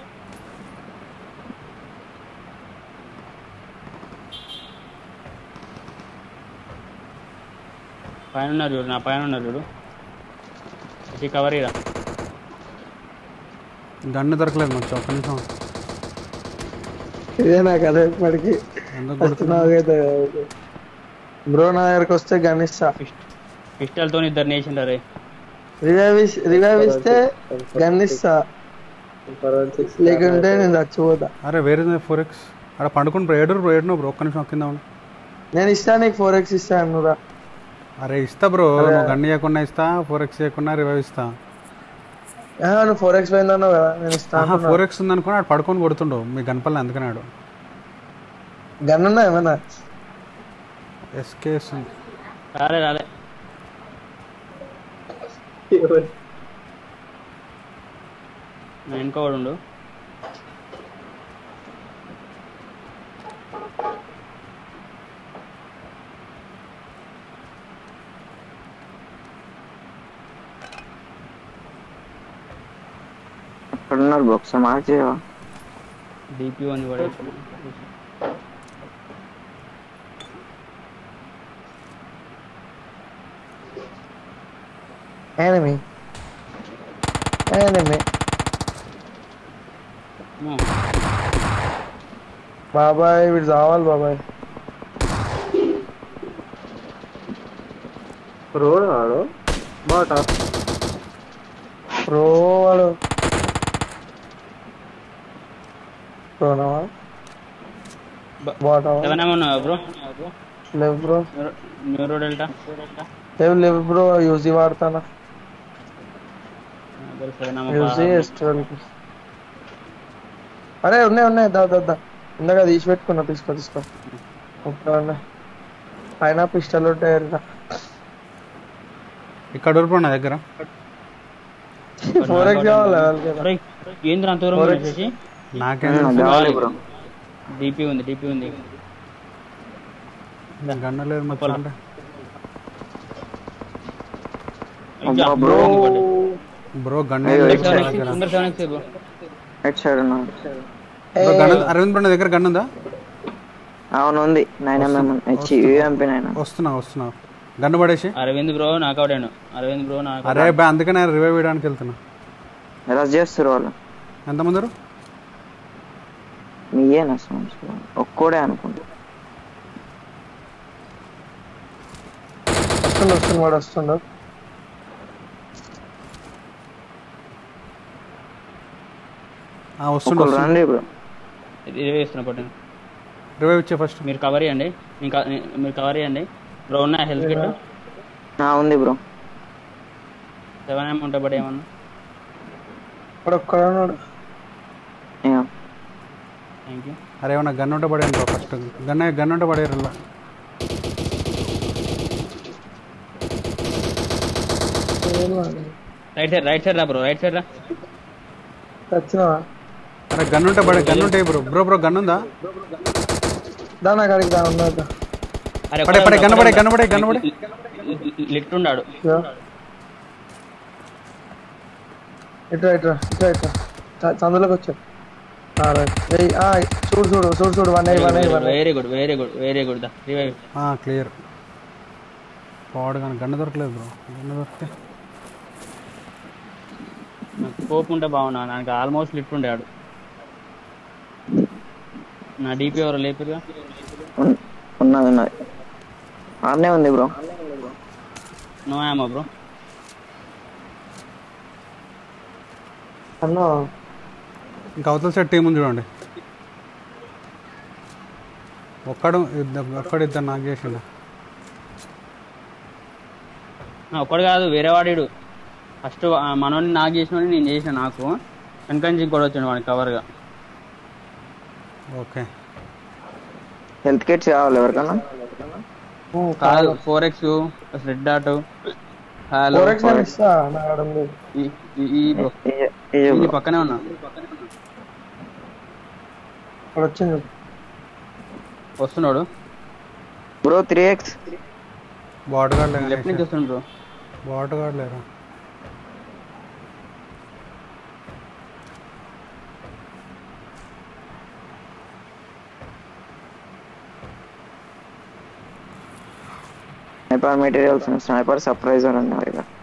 పైన ఉన్నారు చూడు నా పైన ఉన్నారు చూడు ఇది కవర్ ఇరా గన్ను దొరకలేదు మంచి ఒక్క నిమిషం ఇదే నాకు అదే ఇప్పటికి ఎందుకు ఫస్ట్ నాకైతే బ్రో నా దగ్గరకు వస్తే గణిస్తా పిస్టల్తో ఇద్దరు నేసిండ్రు రే రివైవ్ రివైవ్ ఇస్తే గన్నిస్తా లేకుంటే నేను చచ్చిపోతా అరే వేరే ఫోర్ ఎక్స్ అక్కడ పండుకుని బ్రో ఏడు బ్రో ఏడు బ్రో ఒక్క నిమిషం కింద ఉండు నేను ఇస్తా నీకు ఫోర్ ఎక్స్ ఇస్తా అన్నురా అరే ఇస్తా బ్రో నువ్వు గన్ను ఇవ్వకుండా ఇస్తా ఫోర్ ఎక్స్ ఇవ్వకుండా రివైవ్ ఇస్తా ఆ, నువ్వు ఫోర్ ఎక్స్ పోయిందన్నావు కదా నేను ఇస్తా ఫోర్ ఎక్స్ ఉందనుకుని అటు పడుకొని కొడుతుండు మీ గన్పల్లి అందుకన్నాడు గన్ ఉన్నా ఏమన్నా ఎస్కేఎస్ రాలే రాలే నా వెనుక వాడు ఉండు ఎక్కడున్నారు బాక్స్ మార్క్ చేయవా డిపి అని పడే enemy enemy బాబాయ్ వీడు చావాలి బాబాయ్ రోడ్ వాడు మాట ప్రో వాడు ప్రోనవా బాటా సెవెన్ ఏమో ఉన్నావా బ్రో లేవు బ్రో న్యూరో డెల్టా లేవు లేవు బ్రో యూజీ వాడతానా సెవెన్ యూజీ ఎస్ ట్వెల్వ్ అరే ఉన్నాయి ఉన్నాయి దా దా దా ఇందాక తీసి పెట్టుకున్నా తీసుకో తీసుకో ఓకే ఉన్నాయి పైన పిస్టల్ ఉంటాయి ఇక్కడ వరకు నా దగ్గర ఫోర్ ఎక్స్ కావాలి వాళ్ళకి ఏంద్ర అంత దూరం 4x. వచ్చేసి నాకేం కావాలి బ్రో డిపి ఉంది డిపి ఉంది గన్ను లేదు మొత్తం అంటే అబ్బా బ్రో బ్రో గన్ను అయ్యో, లేదు ఇటు నా సైడ్. దగ్గర Sundar seven x bro at side ఉన్నాడు బ్రో గన్ను అరవింద్ బ్రో నా దగ్గర గన్ను ఉందా అవును ఉంది nine mm H UMP nine వస్తున్నా వస్తున్నా గన్ను పడేసి అరవింద్ బ్రో నాకౌట్ అయ్యాను అరవింద్ బ్రో నాకు అరే బా అందుకనే రివైవ్ చేయడానికి వెళ్తున్నా ఎలా చేస్తారు వాళ్ళు ఎంతమంది మీయేనా సౌండ్స్ ఒక్కోడే అనుకుంటా వస్తుండు వస్తుండు వాడు వస్తుండు ఆ, వస్తుండు ఒకళ్ళు వస్తుండు రండి బ్రో రివైవ్ చేస్తున్నా పట్టు రివైవ్ ఇచ్చే ఫస్ట్ మీరు కవర్ చేయండి నేను క- నేను- మీరు కవర్ చేయండి బ్రో ఉన్నా హెల్త్ కిట్ ఆ, ఉంది బ్రో సెవెన్ ఏమో ఉంటాయి బట్ ఏమన్నా వాడు ఒక్కడే ఉన్నాడు యా. థ్యాంక్ యూ అరే ఏమన్నా గన్ను ఉంటే పడేయండి బ్రో ఫస్ట్ గన్ను గన్ను ఉంటే పడేయరు ఇలా రైట్ సైడ్ రైట్ సైడ్ రా బ్రో రైట్ సైడ్ రా వచ్చినావా అరే గన్ను ఉంటే పడే గన్ను ఉంటాయి బ్రో బ్రో బ్రో గన్ను ఉందా దా నా కాడికి దా ఉన్నదా అరే పడే పడే గన్ను పడే గన్ను పడే గన్ను పడే లిఫ్ట్ ఉన్నాడు ఇట్రా ఇట్రా ఇట్రా ఇట్రా చ- చందులోకి వచ్చా ఆ, రైట్. ఏయ్, ఆ, చూడు చూడు చూడు చూడు one eight one eight one eight very good very good very good దా రివైవ్ క్లియర్ పాడు కానీ గన్ను దొరకలేదు బ్రో గన్ను దొరికితే నాకు స్కోప్ ఉంటే బాగున్నా నాకు ఆల్మోస్ట్ లిఫ్ట్ ఉండే ఆడు నా డీపీ ఎవరు లేపుగా ఉన్- ఉన్నది ఉన్నది ఆడనే ఉంది బ్రో నో యామో బ్రో అన్న ఇంకా అవతల సైడ్ టీం ఉంది చూడండి ఒక్కడు ఇద్దరు ఒక్కడు ఇద్దరు నాకు చేసిండు ఒక్కడు కాదు వేరే వాడు ఫస్ట్ మనోని నాకు చేసిన నేను చేసిన నాకు వెనకంచి కూడా వచ్చాడు వాడికి కవర్గా ఓకే హెల్త్ కిట్స్ కావాలి ఎవరికన్నా కాదు four x red dot hello four x ఇస్తా నా కాడ ఉంది ఈ bro. ఇయ్య- ఇయ్య ఈ బ్రో. పక్కనే ఉన్నా ఇక్కడ వచ్చింది వస్తున్నాడు bro three x bot guard left నుంచి వస్తున్నాడు బ్రో బాట్ గార్డ్ లేరా స్నైపర్ మెటీరియల్స్ స్నైపర్ సర్ప్రైజర్ ఉంది మరి ఇక్కడ.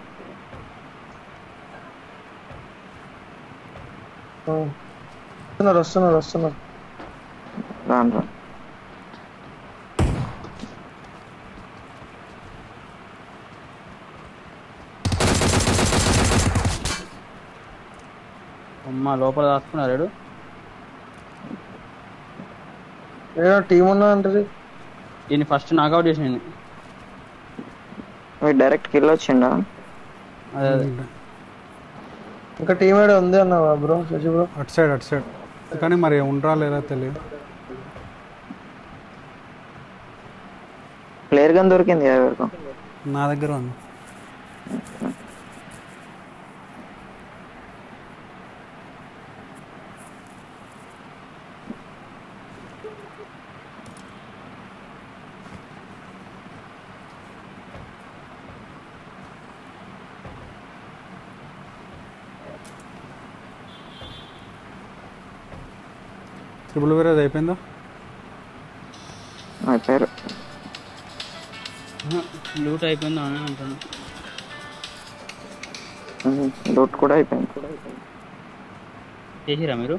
వస్తున్నారు వస్తున్నారు వస్తున్నారు రాను రా అమ్మ లోపల దాచుకున్నారు వీడు. ఏదో టీం ఉన్నా అంటది ఈయన ఫస్ట్ నాకౌట్ చేసింది మీరు డైరెక్ట్ కిల్ వచ్చిండా అదే అదే ఇంకా టీం ఏడ ఉంది అన్నావా బ్రో శశి బ్రో అటు సైడ్ అటు సైడ్ కానీ మరి ఉండరా లేరా తెలియదు ప్లేయర్ గన్ దొరికింది కదా ఎవరికో నా దగ్గర ఉంది త్రిపుల్ వేరేది అయిపోయిందా అయిపోయారు లూట్ అయిపోయింది అని అంటున్నా లూట్ కూడా అయిపోయింది చేసిరా మీరు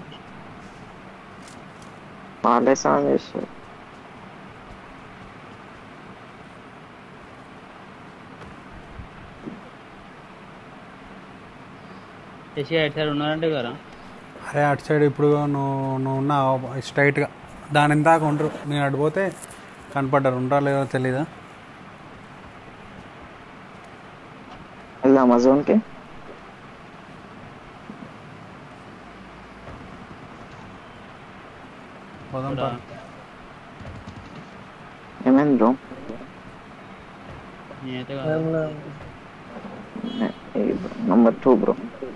వాళ్ళే సాయం చేస్తారు చేసి ఎయిట్ సైడ్ ఉన్నారంటే కదా అరే అటు సైడ్ ఇప్పుడు నువ్వు నువ్వు ఉన్న స్ట్రైట్గా దాని ఇందాక ఉండరు నేను అటు పోతే కనపడ్డారు ఉండరా లేదో తెలీదా వెళ్దామా జోన్కి పోదాం ఇక్కడ పా. ఏమైంది బ్రో నేనైతే ఏం కాదు లేదు. నంబర్ టూ బ్రో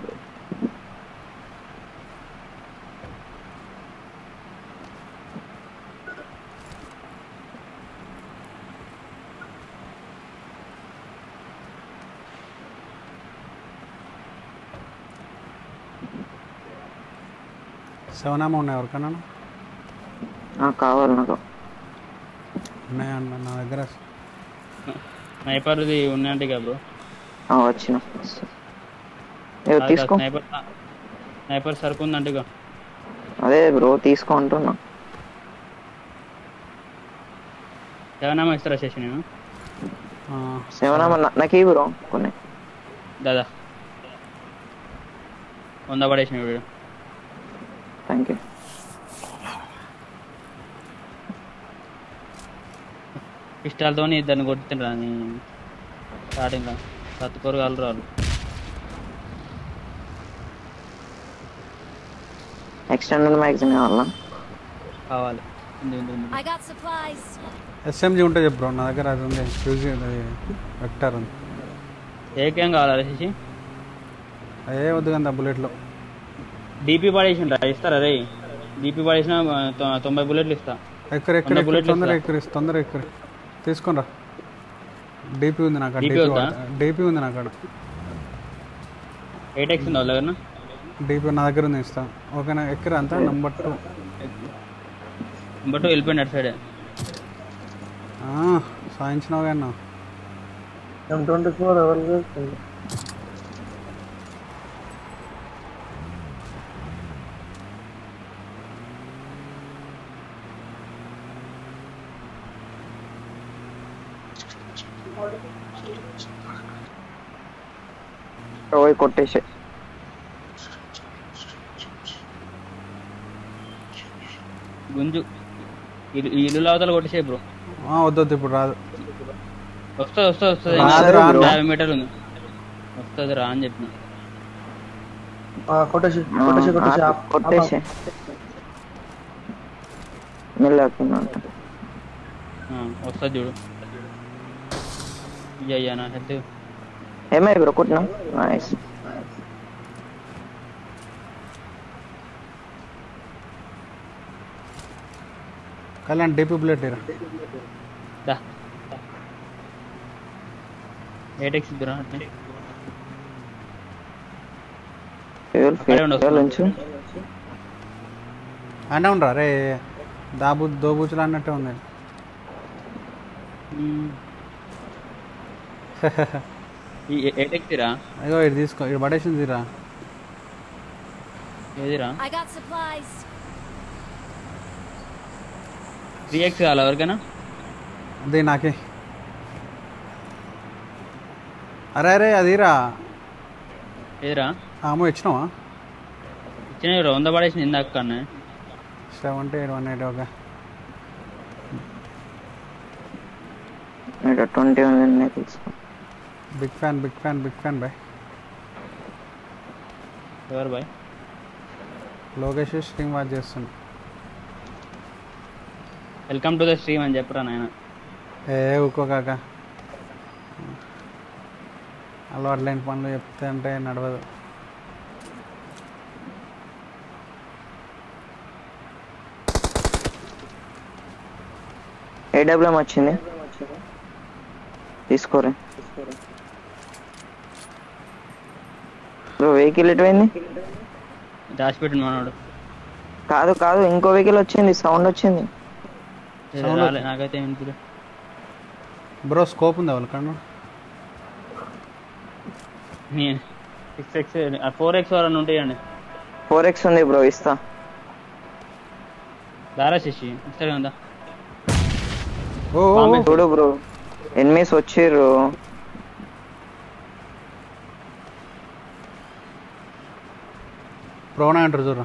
సెవెన్ ఏమో ఉన్నాయి ఎవరికన్నా నాకు కావాలి నాకు ఉన్నాయన్న నా దగ్గర స్నైపర్ది ఉన్నాయంటే కదా బ్రో ఆ, వచ్చిన ఏదో తీసుకో స్నైపర్ స్నైపర్ సరుకు ఉందంటే ఇక అదే బ్రో తీసుకో అంటున్నా ఏమన్నా ఇస్తారా శశి నేను సెవెన్ నాకు ఇవి బ్రో కొన్ని దాదా వంద పడేసిన వీడు థ్యాంక్ యూ పిస్టాల్తో ఇద్దరిని కొడుతుండ్రా నీ స్టార్టింగ్లో తత్తుకోరు కలరు వాళ్ళు ఎక్స్టెండెడ్ మ్యాగజైన్ కావాలా కావాలి ఉంది, ఉంది, ఉంది. I got supplies. ఎస్ఎంజీ ఉంటే చెప్పు బ్రో నా దగ్గర అది ఉంది ఫ్యూజీ అది వెక్టర్ ఉంది ఏకేం కావాలా శశి అదే వద్దు కదా బుల్లెట్లో డీపీ పడేసిండ్రా ఇస్తారా రే డీపీ పడేసిన ఆ, తొ- తొంభై బుల్లెట్లు ఇస్తా ఎక్కరు ఎక్కరు వంద ఎక్కరు బుల్లెట్లు తొందర ఇస్తా. ఎక్కరు తొందర ఎక్కరు తీసుకోండి రా డీపీ ఉంది నాకు DP డీపీ ఉందా? డీపీ ఉంది నాకు అక్కడ ఎయిట్ ఎక్స్ ఉందా వాళ్ళ దగ్గర డీపీ నా దగ్గర ఉంది ఇస్తాను ఓకేనా ఎక్కరు అంతా నెంబర్ టూ బట్ వెళ్ళిపోయింది అటు సైడ్ సాయించినావు కానీ ఎం ట్వంటీ ఫోర్ ఎవరు పోయి కొట్టేసే గుంజు ఇల్లు ఈ ఇల్లు అవతల కొట్టేసే బ్రో ఆ, వద్దు వద్దు ఇప్పుడు రాదు వస్తుంది వస్తుంది వస్తుంది రాదు, రాదు. యాభై మీటర్లు ఉంది వస్తుంది రా అని చెప్పిన ఆ, కొట్టేసి కొట్టేసి కొట్టేసి ఆప్- కొట్టేసే మెల్లకుండా వస్తుంది చూడు అయ్యా నా హెడ్ ఏమై బ్రో కొట్టినా నైస్ కళ్యాణ్ డీపీ బుల్లెట్ ఇరా దా ఏటెక్స్ ఇద్దురా అట్నే ఫ్యూల్ అక్కడే ఉండొచ్చు. ఫ్యూల్ ఉంచు అనే ఉండరా రే దాబు దోబూచులు అన్నట్టే ఉంది మ్మ్. ఈ ఏటెక్స్ రా అయ్యో ఇది తీసుకో ఇది పడేసింది తీరా ఏదిరా I got supplies. Three x కావాలి ఎవరికైనా అదే నాకే అరే అరే అదిరా ఏదిరా అమ్మో ఇచ్చినావా ఇచ్చిన వంద పడేసింది ఇందాక కన్నా seventy eight one eight okay ఇక్కడ ట్వంటీ ఉంది తీసుకో big fan big fan big fan boy ఎవరు బాయ్ లోకేష్ స్ట్రీమ్ వాచ్ చేస్తున్నా వెల్కమ్ టు ద స్ట్రీమ్ అని చెప్పరా నాయన ఏ ఊకో కాక అలవాటు లేని పనులు చెప్తే అంటే నడవదు ఏడబ్ల్యూఎం వచ్చింది తీసుకోరే బ్రో వెహికల్ ఎటువైంది దాచిపెట్టిన మనోడు కాదు కాదు ఇంకో వెహికల్ వచ్చింది సౌండ్ వచ్చింది ఏదో Sound రాలే, నాకైతే వినిపిలే బ్రో స్కోప్ ఉంది వాళ్ళకన్నా సిక్స్ ఎక్స్ ఫోర్ ఎక్స్ వరకు ఉంటాయండి ఫోర్ ఎక్స్ ఉంది బ్రో ఇస్తా దారా శశి ఇస్తారు కదా ఓ ఓ, ఓ. చూడు బ్రో ఎనిమిస్ వచ్చిర్రు ప్రోనా అంటారు చూడరా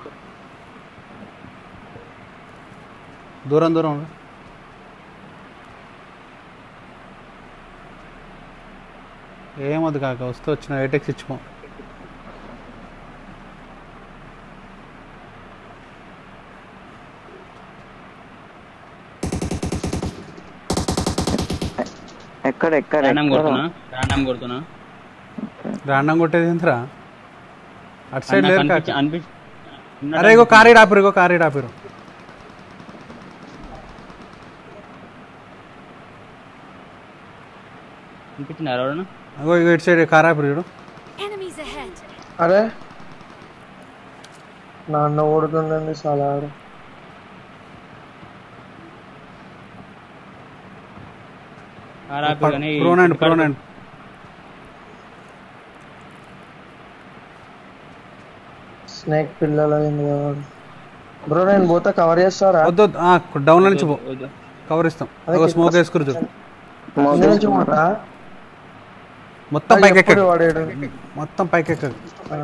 దూరం దూరం ఉండు. ఏమొద్దు కాక వస్తే వచ్చిన ఎయిటెక్స్ ఇచ్చుకో ఎక్కడ ఎక్కడ ర్యాండమ్ ఎక్కడ? కొడుతున్నా ర్యాండమ్ కొడుతున్నా రాండం కొట్టేది ఏంట్రా అటు సైడ్ నాకు లేరు కాక అనిపించి- అనిపించి ఉన్నట్టు అరే ఇగో కారీ డాపిరు ఇగో కారీ డాపిరు అనిపించింది ఎవరన్నా అగో ఇగో ఇటు సైడ్ కార్ ఆపిరు చూడు Enemies ahead. అరే నాన్న ఓడుతుండండి చాలా ఆడు ఆరాపి కానీ ప్రోనాండ్ ప్రోనాండ్ స్నేక్ పిల్లలు అయింది కదా బ్రో నేను పోతా కవర్ చేస్తారా వద్దు డౌన్ నుంచి పో వద్దు. కవర్ ఇస్తాం అదే అగో కింద స్మోక్ వేసుకురు చూడు కింద నుంచి పోతా మొత్తం పైకి ఎప్పుడు ఎక్కడు వాడేడు మొత్తం పైకి ఎక్కడు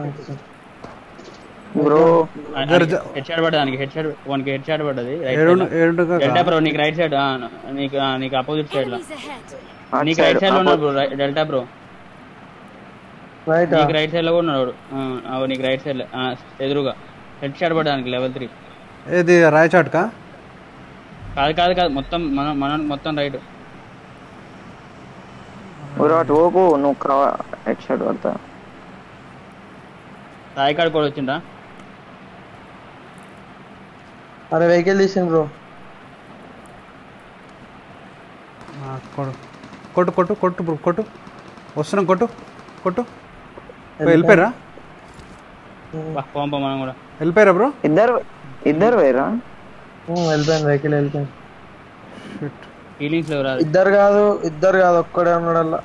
బ్రో గర్జ- హెడ్ షాట్ పడ్డది దానికి హెడ్ షాట్ వానికి హెడ్ షాట్ పడ్డది రైట్ ఏడు సైడ్ ఏడు డెల్టా బ్రో నీకు రైట్ సైడ్ నీకు ఆ, నీకు అపోజిట్ సైడ్ లో Enemies ahead. అటు నీకు సైడ్ రైట్ సైడ్ లో ఉన్నాడు బ్రో డెల్టా బ్రో రైట్ నీకు రైట్ సైడ్ లో కూడా ఉన్నాడు ఆ, ఆ, నీకు రైట్ సైడ్ ఎదురుగా హెడ్ షాట్ పడ్డానికి లెవెల్ త్రీ ఏది రాయచాట్కా కాదు కాదు కాదు మొత్తం మనం మనం మొత్తం రైట్ బ్రో అటు పోకు నువ్వు కవర్ హెడ్ షాట్ పడతా రాయకాడ్ కూడా వచ్చిందా అరే వెహికల్ తీసింది బ్రో కొడు కొట్టు కొట్టు కొట్టు బ్రో కొట్టు వస్తున్నాం కొట్టు కొట్టు ఓ, వెళ్ళిపోయారా పంప మనం కూడా వెళ్ళిపోయారా బ్రో ఇద్దరు ఇద్దరు వేరా వెళ్ళిపోయింది వెహికల్ వెళ్ళిపోయింది ఫీలింగ్స్ లేవు రాదు ఇద్దరు కాదు ఇద్దరు కాదు ఒక్కడే ఉన్నాడల్లా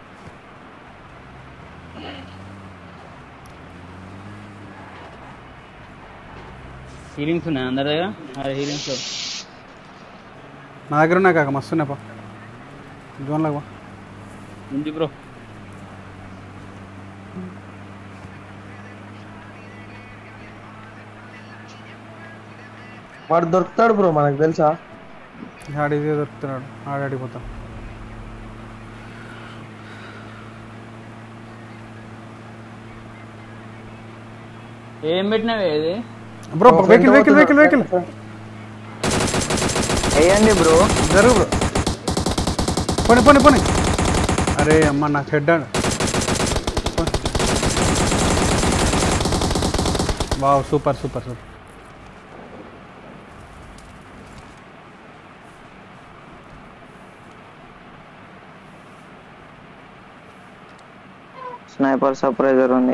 హీలింగ్స్ ఉన్నాయి అందరి దగ్గర అదే హీలింగ్స్ లేవు నా దగ్గర ఉన్నాయి కాక మస్తు ఉన్నాయి పా జోన్లో పా ఉంది బ్రో వాడు దొరుకుతాడు బ్రో మనకు తెలుసా ఆడిదే దొరుకుతున్నాడు ఆడాడిపోతాం ఏం పెట్టినావే ఇది bro vehicle vehicle vehicle vehicle వేయండి బ్రో జరుగు బ్రో పోనీ పోనీ పోనీ అరే అమ్మ నాకు head wow super super super sniper suppressor ఉంది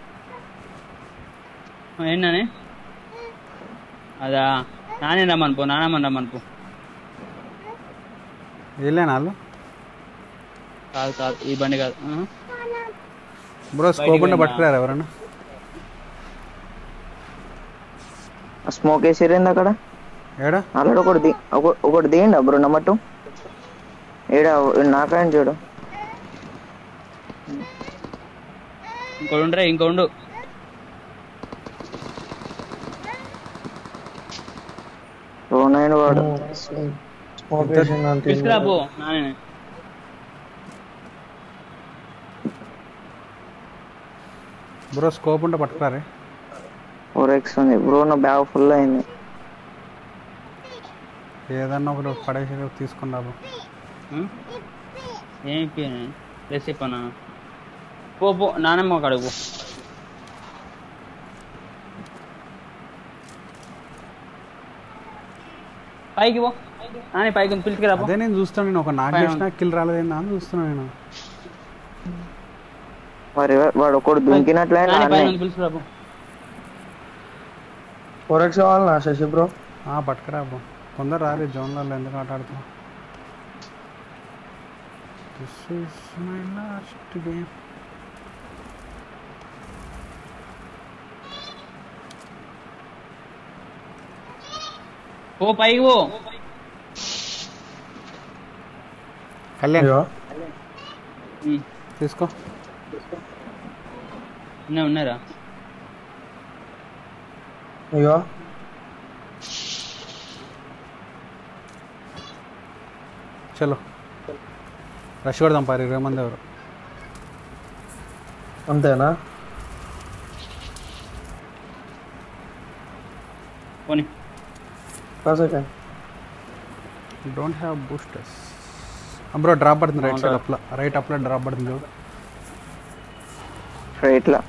ఏంటని అదా నానే రమ్మను పో నానమ్మని రమ్మను పో వెళ్ళాను వాళ్ళు కాదు కాదు ఈ బండి కాదు ఆ? బ్రో స్కోప్ ఉంటే పోయిందా? పట్టుకురారు ఎవరన్నా స్మోక్ వేసిరేంది అక్కడ ఏడా ఆల్రెడీ ఒకటి ది- ఒక- ఒకటి తీయండి బ్రో నెంబర్ టూ ఏడా నాకాయని చూడు ఇంకోటి ఉండరా ఇంకో ఉండు నైన్ వాడు స్మోక్ వేసిందంటే తీసుకురా పో నానే బ్రో స్కోప్ ఉంటే పట్టుకురారే ఫోర్ ఎక్స్ ఉంది బ్రో నా బ్యాగ్ ఫుల్ అయింది ఏదన్నా ఒకటి పడేసి తీసుకుని రాబో ఏం ప్లస్ చెప్పనా పో పో నానమ్మ కాడికి పో పైకి పో నాని పైకి పిలుచుకురా పో అదే నేను చూస్తాను నేను ఒక నాక్ పైన చేసిన కిల్ రాలేదేందా అని చూస్తున్నాను నేను మరి వాడు ఒకడు దుంకినట్లే నాని పైన పిలుచుకురా పో ఫోర్ ఎక్స్ కావాలన్నా శశి బ్రో ఆ, పట్టుకురా బ్రో కొందరు రాలేదు జోన్లలో ఎందుకు ఆట ఆడుతున్నావు this is my last game పో పైకి పో కళ్యాణ్ అయ్యో ఉమ్, తీసుకో ఉన్నా ఉన్నారా అయ్యో చలో రష్ కొడదాం పారి ఇరవై మంది ఎవరు అంతేనా పోనీ second don't have boosters bro drop పడుతుంది రైట్ సైడ్ అప్లా రైట్ అప్లా డ్రాప్ పడుతుంది చూడు స్ట్రైట్ లా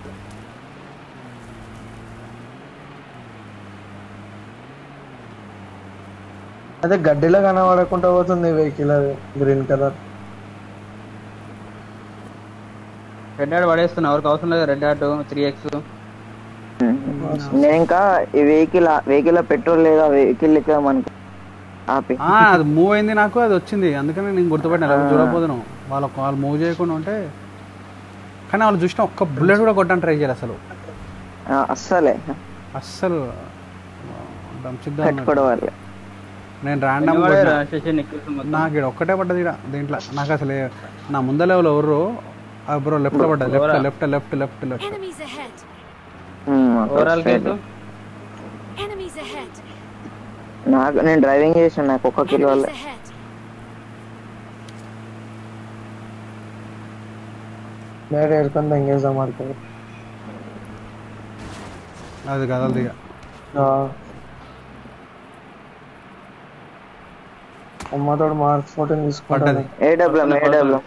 అదే గడ్డిలో కనబడకుండా పోతుంది వెహికల్ అది గ్రీన్ కలర్ రెడ్ డాట్ పడేస్తున్నా ఎవరికి అవసరం లేదు రెడ్ డాట్ త్రీ ఎక్స్ నేను ఇంకా ఈ వెహికల్ వెహికల్ పెట్రోల్ లేదా వెహికల్ లెక్క మనకి ఆపి ఆ, అది మూవ్ అయింది నాకు అది వచ్చింది అందుకని నేను గుర్తుపట్టిన లేకపోతే చూడకపోదును వాళ్ళు వాళ్ళు మూవ్ చేయకుండా ఉంటే కానీ వాళ్ళు చూసిన ఒక్క బుల్లెట్ కూడా కొట్టడానికి ట్రై చేయాలి అసలు ఆ, అస్సలే అస్సలు దంచిద్దాం కట్టుకోవడం నేను ర్యాండమ్ శశి నెక్లెస్ మొత్తం నాకు ఈడ ఒక్కటే పడ్డది ఈడ దీంట్లో నాకు అసలు ఏ- నా ముందర లెవెల్ ఎవరు బ్రో లెఫ్ట్ పడ్డది left left left left left Enemies ahead. Overall case Enemies ahead. నాకు నేను డ్రైవింగ్ చేసిన నాకు ఒక్క కిలో Enemies వల్లే ahead. మేడ ఏడుకొని ఎంగేజాం ఆడుతుంది అది కదలదు ఇక అమ్మతోడు మార్క్స్ ఫోటోని తీసుకుంటాను పడ్డది ఏడబ్ల్యూఎం ఏడబ్ల్యూఎం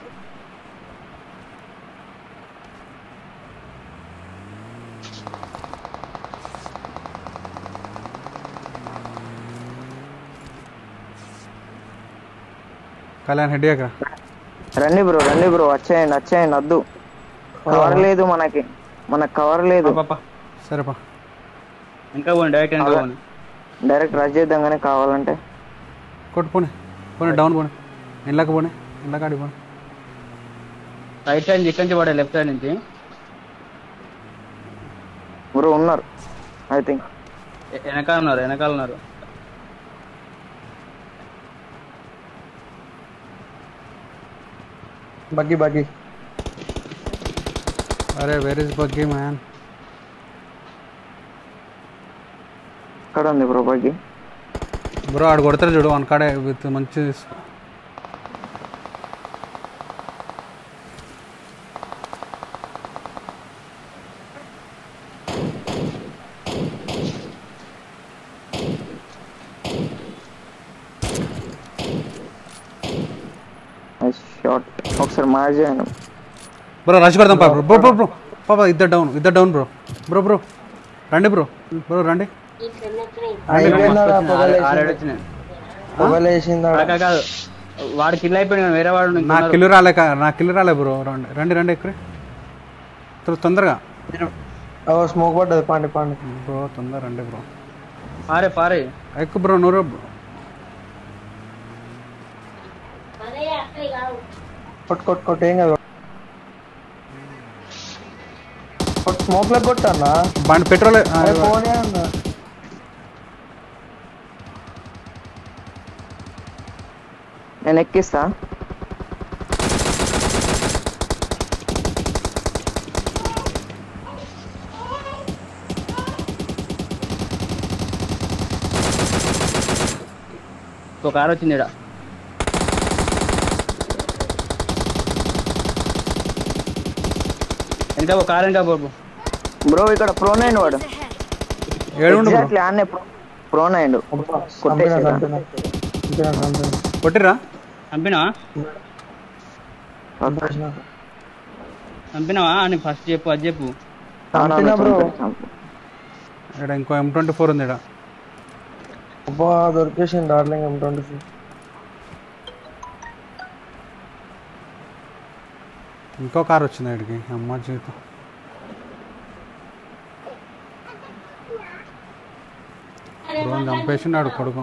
కళ్యాణ్ హెడ్ అక్కడ రండి బ్రో రండి బ్రో వచ్చేయండి వచ్చేయండి వద్దు కవర్ లేదు మనకి మనకు కవర్ లేదు సరేపా ఇంకా పోండి డైరెక్ట్ ఇంకా పోండి డైరెక్ట్ రష్ చేద్దాం కానీ కావాలంటే కొట్టు పోనీ పోనీ డౌన్ పోనీ ఇండ్లకు పోనీ ఇండ్లకు ఆడి పోనీ రైట్ సైడ్ నుంచి ఇక్కడి నుంచి పడే లెఫ్ట్ సైడ్ నుంచి బ్రో ఉన్నారు ఐ థింక్ ఎ- వెనకాల ఉన్నారు వెనకాల ఉన్నారు బగ్గి బగ్గి అరే వేర్ ఇస్ బగ్గీ మ్యాన్ ఎక్కడ ఉంది బ్రో బగ్గి బ్రో ఆడు కొడతారు చూడు వన్ కాడే విత్ మంచి షార్ట్ ఒకసారి మార్జ్ చేయండి బ్రో రష్ కొడదాం పా బ్రో బ్రో బ్రో పాపా ఇద్దరు డౌన్ ఇద్దరు డౌన్ బ్రో బ్రో బ్రో రండి బ్రో బ్రో రండి అయిపోయిందాడా పొగలేసింది ఆరేడు వచ్చినాయి పొగలేసిందాడా కాదు, కాదు వాడు కిల్ అయిపోయిన వేరే వాడు నా ఇంకొన్నారు. కిల్లు రాలే కా- నా కిల్లు రాలే బ్రో రండి రండి రండి ఎక్కడి తొందరగా ఓ స్మోక్ పడ్డది పండి పండి బ్రో తొందర రండి బ్రో పారే పారే ఎక్కువ బ్రో నూరు బ్రో అదే అక్కడే కాదు కొట్టు కొట్టు కొట్టు ఏం కాదు కొట్టు స్మోక్ లో కొట్టన్నా బండి పెట్రోల్ అరే పోనీ అన్న నేను ఎక్కిస్తా ఒక కార్ వచ్చింది ఇక్కడ ఇంకా ఒక కార్ ఇంకా బాబు బ్రో ఇక్కడ ప్రోన్ అయ్యండు వాడు ఏడు ఉండు బ్రో ఎగ్జాక్ట్లీ ఆన్నే ప్రోన్ అయ్యండు చంపినా కొట్టేసాడా? చంపినా చంపినా చంపినా కొట్టిరా చంపినావా చంపేసిన. చంపినావా అని ఫస్ట్ చెప్పు అది చెప్పు చంపినా బ్రో ఇక్కడ ఇంకో ఎం ట్వంటీ ఫోర్ ఉంది ఇక్కడ అబ్బా దొరికేసింది డార్లింగ్ ఎం ట్వంటీ ఫోర్ ఇంకో కార్ వచ్చింది ఇక్కడికి అమ్మ జీవితం బ్రో చంపేసిండు కొడుకు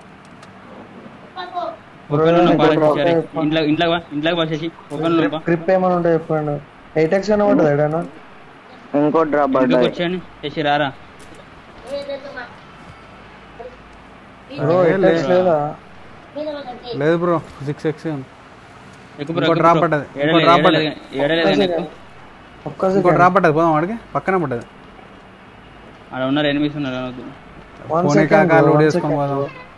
ఒకళ్ళు ఉన్న కాలేజ్ వచ్చారు. ఇంట్లో ఇంట్లో ఇంట్లోకి వచ్చేసి ఒకళ్ళు లోప. ట్రిప్ ఏమైనా ఉంటే చెప్పండి ఎయిట్ ఎక్స్ అయినా ఉంటుంది ఏడైనా ఇంకో డ్రాప్ ఇంట్లోకి పడ్డాయి వచ్చాను చేసి రారా బ్రో ఎయిట్ ఎక్స్ లేదా లేదు బ్రో సిక్స్ ఎక్స్ ఎక్కువ ఇంకో డ్రాప్ పడ్డది ఇంకో డ్రాప్ పడ్డది ఏడలేదు కానీ ఎక్కువ ఒక్క ఇంకో సెకండ్ డ్రాప్ పడ్డది పోదాం వాడికి పక్కనే పడ్డది ఆడ ఉన్నారు ఎనిమిస్ ఉన్నారు అనవద్దు వన్ పోనీ సెకండ్ కాక లోడ్ చేసుకొని పోదాం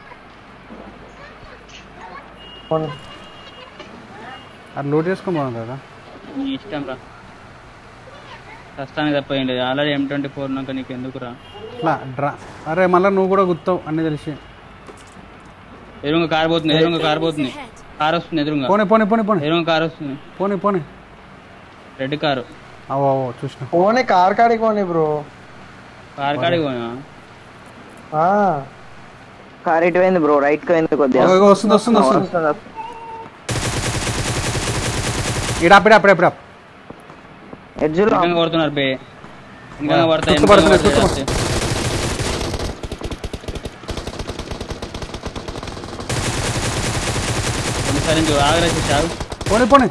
అది లోడ్ చేసుకొని పోదాం కదా నీ ఇష్టం రా ప్రస్తుతానికి తప్ప ఏం లేదు ఆల్రెడీ ఎం ట్వంటీ ఫోర్ ఉన్నాక నీకు ఎందుకు రా ఇట్లా డ్రా అరే మళ్ళీ నువ్వు కూడా గుర్తావు అన్ని తెలిసి ఎదురుగా కార్ పోతుంది ఎదురుగా కార్ పోతుంది కార్ వస్తుంది ఎదురుగా పోనీ పోనీ పోనీ పోనీ ఎదురుగా కార్ వస్తుంది పోనీ పోనీ రెడ్ కారు అవో అవో చూసిన పోనీ కార్ కాడికి పోనీ బ్రో కార్ కాడికి పోయినా కార్ ఇటు పోయింది బ్రో రైట్ కి పోయింది కొద్దిగా ఇగో, ఇగో, వస్తుంది, వస్తుంది, వస్తుంది. వస్తుంది, వస్తుంది. ఇడాప్ ఇడాప్ ఇడాప్ ఇడాప్ ఎడ్జ్లో ఇంకా కొడుతున్నారు బే ఇంకా పడతాయి చుట్టూ పడుతున్నాయి, ఇంకా చుట్టూ పడతాయి. కొన్నిసారి ఇంకో ఆగరేసి చాలు పోనీ పోనీ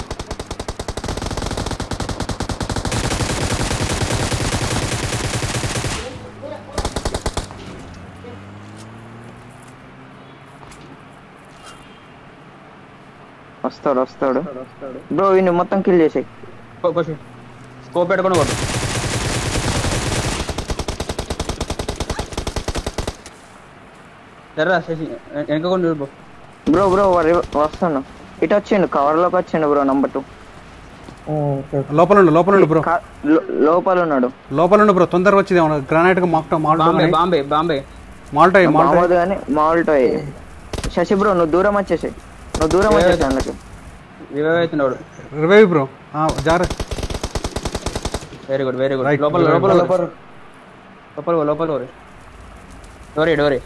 వస్తాడు వస్తాడు బ్రో వీడిని మొత్తం కిల్ చేసేయి స్కోప్ పెట్టుకొని కొట్టు జర్రా శశి వెనక కొన్ని చూడు బ్రో బ్రో వస్తాను ఇటు వచ్చిండు కవర్ లోకి వచ్చిండు బ్రో నంబర్ టూ లోపల ఉండు లోపల ఉండు బ్రో లోపల ఉన్నాడు లోపల ఉండు బ్రో తొందరగా వచ్చింది గ్రానైట్ గా molotov bomb molotov bomb bomb molotov అయ్యి, మాల్టో మామూలు కానీ మాల్టో శశి బ్రో నువ్వు దూరం వచ్చేసి నువ్వు దూరం వచ్చేసి అందులోకి రివైవ్ అవుతున్నాడు రివైవ్ బ్రో జార very good very good Right, లోపల right. లోపల లోపల లోపల పో, లోపల పోరే డోరే డోరే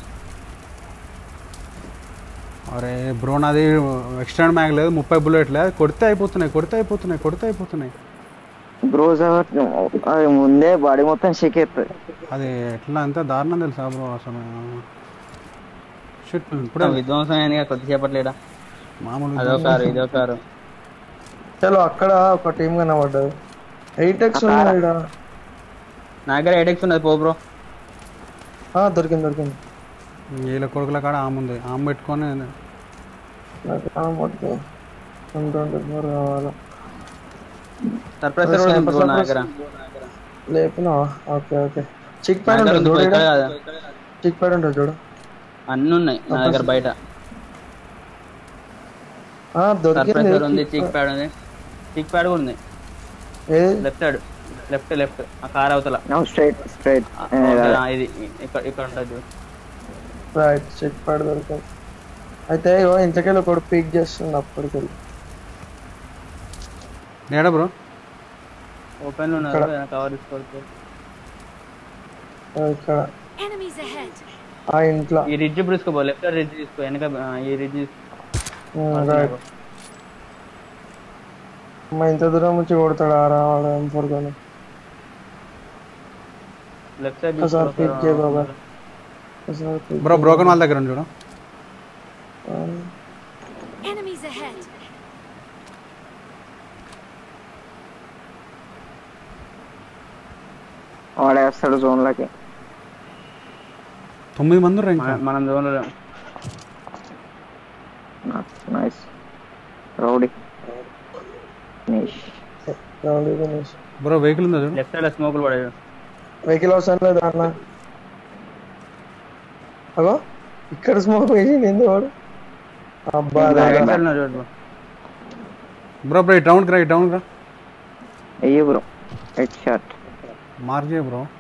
అరే బ్రో నాది ఎక్స్టెండ్ మ్యాగ్ లేదు ముప్పై బుల్లెట్ లేదు కొడితే అయిపోతున్నాయి కొడితే అయిపోతున్నాయి కొడితే అయిపోతున్నాయి బ్రో అది ముందే బాడీ మొత్తం షేక్ అవుతుంది అది ఎట్లా అంత దారుణం తెలుసా బ్రో అసలు షిట్ ఇప్పుడే విధ్వంసం అయింది కొద్దిసేపట్లేడా మామూలు అదో కారు ఇదో కారు చలో అక్కడ ఒక టీం కనబడ్డది ఎయిట్ ఎక్స్ ఉన్నాయి ఈడ. నా దగ్గర ఎయిట్ ఉన్నది పో బ్రో ఆ, దొరికింది దొరికింది వీళ్ళ కొడుకుల కాడ ఆమె ఉంది ఆమె పెట్టుకొని నాకు ఆ మొత్తం వన్ ట్వంటీ ఫోర్ కావాలి సర్ప్రైజ్ అదే కూడా ఉంది sniper, బ్రో నా surprise. దగ్గర లేపినావా ఓకే ఓకే చిక్ నా ప్యాడ్ దగ్గర ఉంటుంది ఉంది చూడు బ్రో, ఇక్కడ ఈడ. కాదు. చిక్ ప్యాడ్ ఉంటుంది చూడు అన్ని ఉన్నాయి నా దగ్గర బయట ఆ, దొరికింది సర్ప్రైజర్ ఉంది చిక్ చిక్ ప్యాడ్ ఉంది చిక్ ప్యాడ్ కూడా ఉంది ఏది లెఫ్ట్ సైడ్ లెఫ్ట్ లెఫ్ట్ ఆ కార్ అవతల స్ట్రైట్ స్ట్రైట్ ఓకే, ఆ, ఇది ఇక్కడ ఇక్కడ ఉంటుంది చూడు. రైట్ చిక్ ప్యాడ్ దొరికింది అయితే ఇగో ఇంతకెళ్ళి ఒకటి పిక్ చేస్తుంది అప్పటికెళ్ళి ఏడ బ్రో ఓపెన్ లో ఉన్నారు ఇక్కడ. కవర్ తీసుకోవచ్చు ఆ, ఇక్కడ Enemies ahead. ఆ ఇంట్లో ఈ రిడ్జ్ ఇప్పుడు తీసుకోబో లెఫ్ట్ రిడ్జ్ తీసుకో వెనక ఆ, ఈ రిడ్జ్ తీసుకో రైట్ మా ఇంత దూరం నుంచి కొడతాడు ఆ రావాడు ఎం ఫోర్ కానీ లెఫ్ట్ సైడ్ ఒకసారి పిక్ చేయ బాబా ఒకసారి pick బ్రో చేయి. బ్రోకన్ వాళ్ళ దగ్గర ఉంది చూడు ఆ, Enemies ahead. వాడేస్తాడు జోన్లకి తొమ్మిది మంది ఉన్నారు ఇంకా మనం జోన్ లో nice rowdy finish rowdy finish bro vehicle ఉందా చూడు లెఫ్ట్ సైడ్ స్మోకులు పడాయి వెహికల్ అవసరం లేదు అన్న అగో ఇక్కడ స్మోక్ వేసింది ఏంది వాడు అబ్బా రైట్ దాదా. సైడ్ ఉన్నారు చూడు బ్రో బ్రో ఈ డౌన్ రా ఈ డౌన్ రా అయ్యి బ్రో హెడ్ షాట్ మార్క్ చేయ బ్రో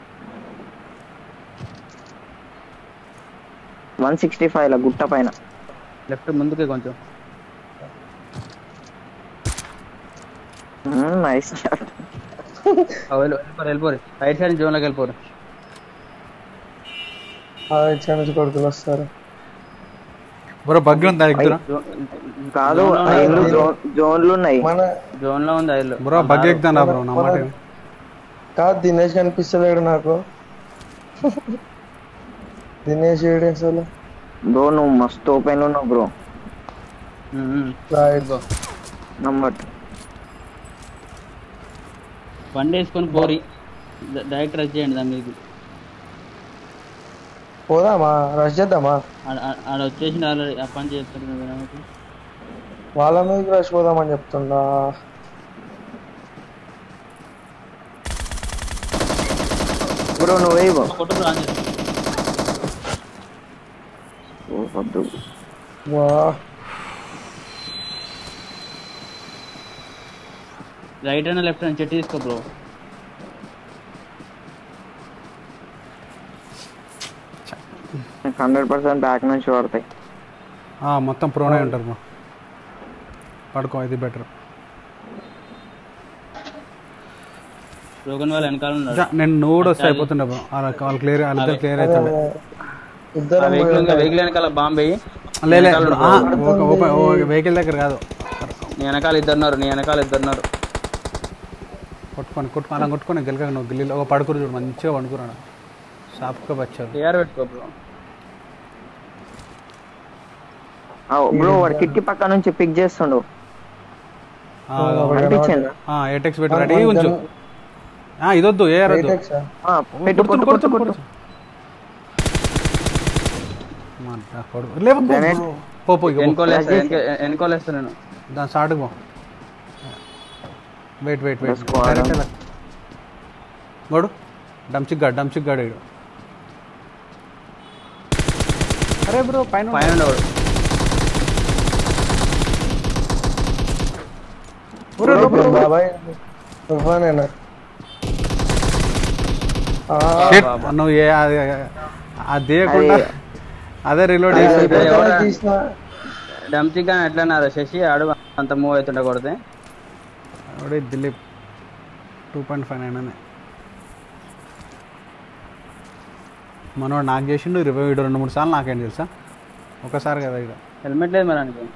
వన్ సిక్స్టీ ఫైవ్ లా గుట్ట పైన లెఫ్ట్ ముందుకే కొంచెం నైస్ షాట్ ఆ, వెళ్ళు, వెళ్ళిపోరు వెళ్ళిపోరు రైట్ సైడ్ జోన్ లోకి వెళ్ళిపోరు ఆ ఇక్కడ నుంచి కొడుకులు వస్తారు బ్రో బగ్ ఉందా ఎక్కుతురా కాదు ఆ ఇల్లు జోన్ జోన్లు ఉన్నాయి మన జోన్ లో ఉంది ఐదు బ్రో బగ్ ఎక్కుతాను బ్రో నా మాట విను. కాదు దినేష్ కనిపిస్తలేడు నాకు దినేష్ ఏడు అసలు బ్రో నువ్వు మస్తు ఓపెన్ ఉన్నావు బ్రో రైట్ నంబర్ బండి వేసుకొని పోరి డైరెక్ట్ రష్ చేయండి దాని మీదకి పోదామా రష్ చేద్దామా ఆడ- ఆడ- ఆడ వచ్చేసి ఆల్రెడీ ఆ పని చేస్తారు నువ్వు వినడానికి. వాళ్ళ మీదకి రష్ పోదామని చెప్తుండా బ్రో నువ్వే బ్రో కొట్టు బ్రో ఆన్ చేసి. ఓ వద్దు వా రైట్ అయినా లెఫ్ట్ అయినా చెట్టు తీసుకో బ్రో హండ్రెడ్ పర్సెంట్ బ్యాక్ నుంచి పడతాయి ఆ, మొత్తం ప్రోనే ఉంటారు బ్రో పడుకో ఇది బెటర్ రోగన్ వాళ్ళ వెనకాల ఉన్నాడు నేను నువ్వు కూడా వస్తే అయిపోతుండే బ్రో వాళ్ళ వాళ్ళు క్లియర్ వాళ్ళిద్దరు క్లియర్ అవుతుండే ఇద్దరు వెహికల్ వెహికల్ వెనకాల బాంబే లేలే వెహికల్ దగ్గర కాదు నీ వెనకాల ఇద్దరున్నారు నీ వెనకాల ఇద్దరున్నారు కొట్టుకొని కొట్టుకొని అలా కొట్టుకొని గెలక నువ్వు గిల్లీలో ఒక పడుకురు చూడు మంచిగా పడుకురాడు షాప్గా వచ్చారు టీఆర్ పెట్టుకో బ్రో బ్రో వాడు కిటికీ పక్క నుంచి పిక్ చేస్తుండు అనిపించిందా ఏటెక్స్ పెట్టి రెడీ ఉంచు ఆ, ఇదొద్దు ఏ రద్దు ఆ, పెట్టు కొట్టు కొట్టు కొట్టు లేవు Grenade. పో పో ఇక పో. ఎన్కోలేస్తా ఎన్కోలేస్తా నేను దాని స్టార్ట్ పో wait wait wait Let's go, Adam. గోడు డంచిక్ గాడు డంచిక్ గాడు ఈడు అరే బ్రో పైన పైన ఉండేవాడు బాబాయ్ తుఫానేనా Shit, నువ్వు ఏ అది అది తీయకుండా అదే రిలోడ్ చేసి తీసిన డంచిక్ అని ఎట్లా అన్నారు శశి ఆడు అంత మూవ్ అవుతుండే కొడితే ఒకటి Dileep two point five nine అని మనోడు నాకు చేసిండు ఇరవై వీడు రెండు మూడు సార్లు నాకేం తెలుసా ఒకసారి కదా ఇక హెల్మెట్ లేదు మరి ఆయనకి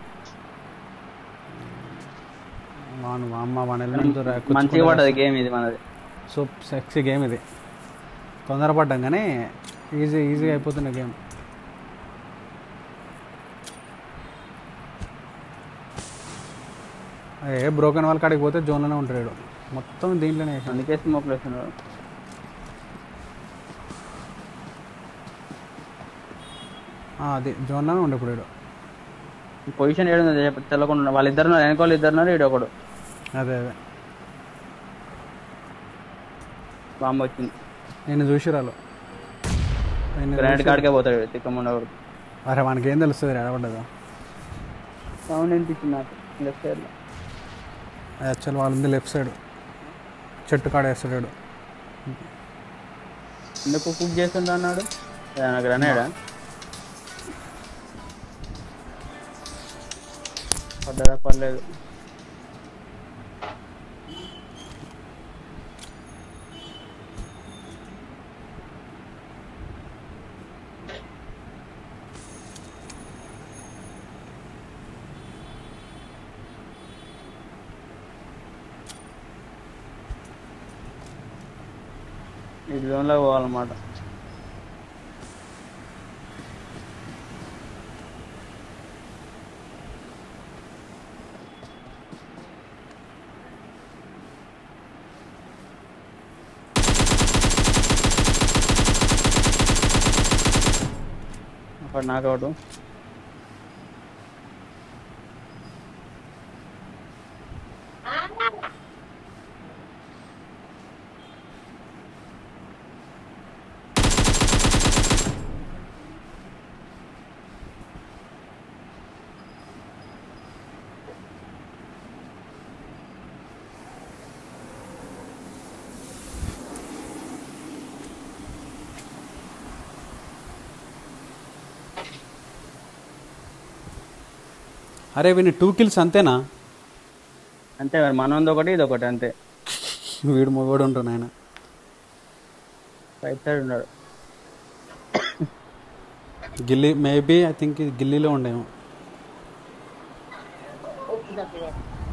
వాను మా అమ్మ మన ఎలిమెంట్తో మంచిగా పడ్డది గేమ్ ఇది మనది సో సెక్సీ గేమ్ ఇది తొందరపడ్డాం కానీ ఈజీ ఈజీగా అయిపోతున్న గేమ్ ఏ బ్రోకెన్ వాళ్ళ కాడికి పోతే జోన్లోనే ఉంటాడు మొత్తం దీంట్లోనే వేసాను అందుకే స్మోక్ వేస్తున్నాడు అది జోన్లోనే ఉండే ఇప్పుడు ఈడు. పొజిషన్ ఏడు ఉంది తెలకుండా వాళ్ళిద్దరు ఉన్నారు వెనకాల ఇద్దరు ఉన్నారు ఈడు ఒకడు అదే అదే బాంబు వచ్చింది నేను చూసిరాలు నేను గ్రాండ్ చూసి- కాడికే పోతాడు తిక్కముండ కూడా అరే మనకి ఏం తెలుస్తుంది ఎడబడ్డదా సౌండ్ అనిపించింది నాకు లెఫ్ట్ సైడ్లో యాక్చువల్ వాళ్ళది లెఫ్ట్ సైడ్ చెట్టు కాడ వేస్తాడు ఎందుకు కుక్ చేస్తుంటా అన్నాడు ఏదైనా గ్రనేడా పడ్డదా పర్లేదు ఈ జోన్లో పోవాలన్నమాట అక్కడ నాకౌట్ అరే వీని టూ కిల్స్ అంతేనా అంతే మరి మనది ఒకటి ఇది ఒకటి అంతే వీడు మొగోడు ఉంటాను ఆయన రైట్ సైడ్ ఉన్నాడు గిల్లీ మేబీ ఐ థింక్ ఇది గిల్లీలో ఉండేమో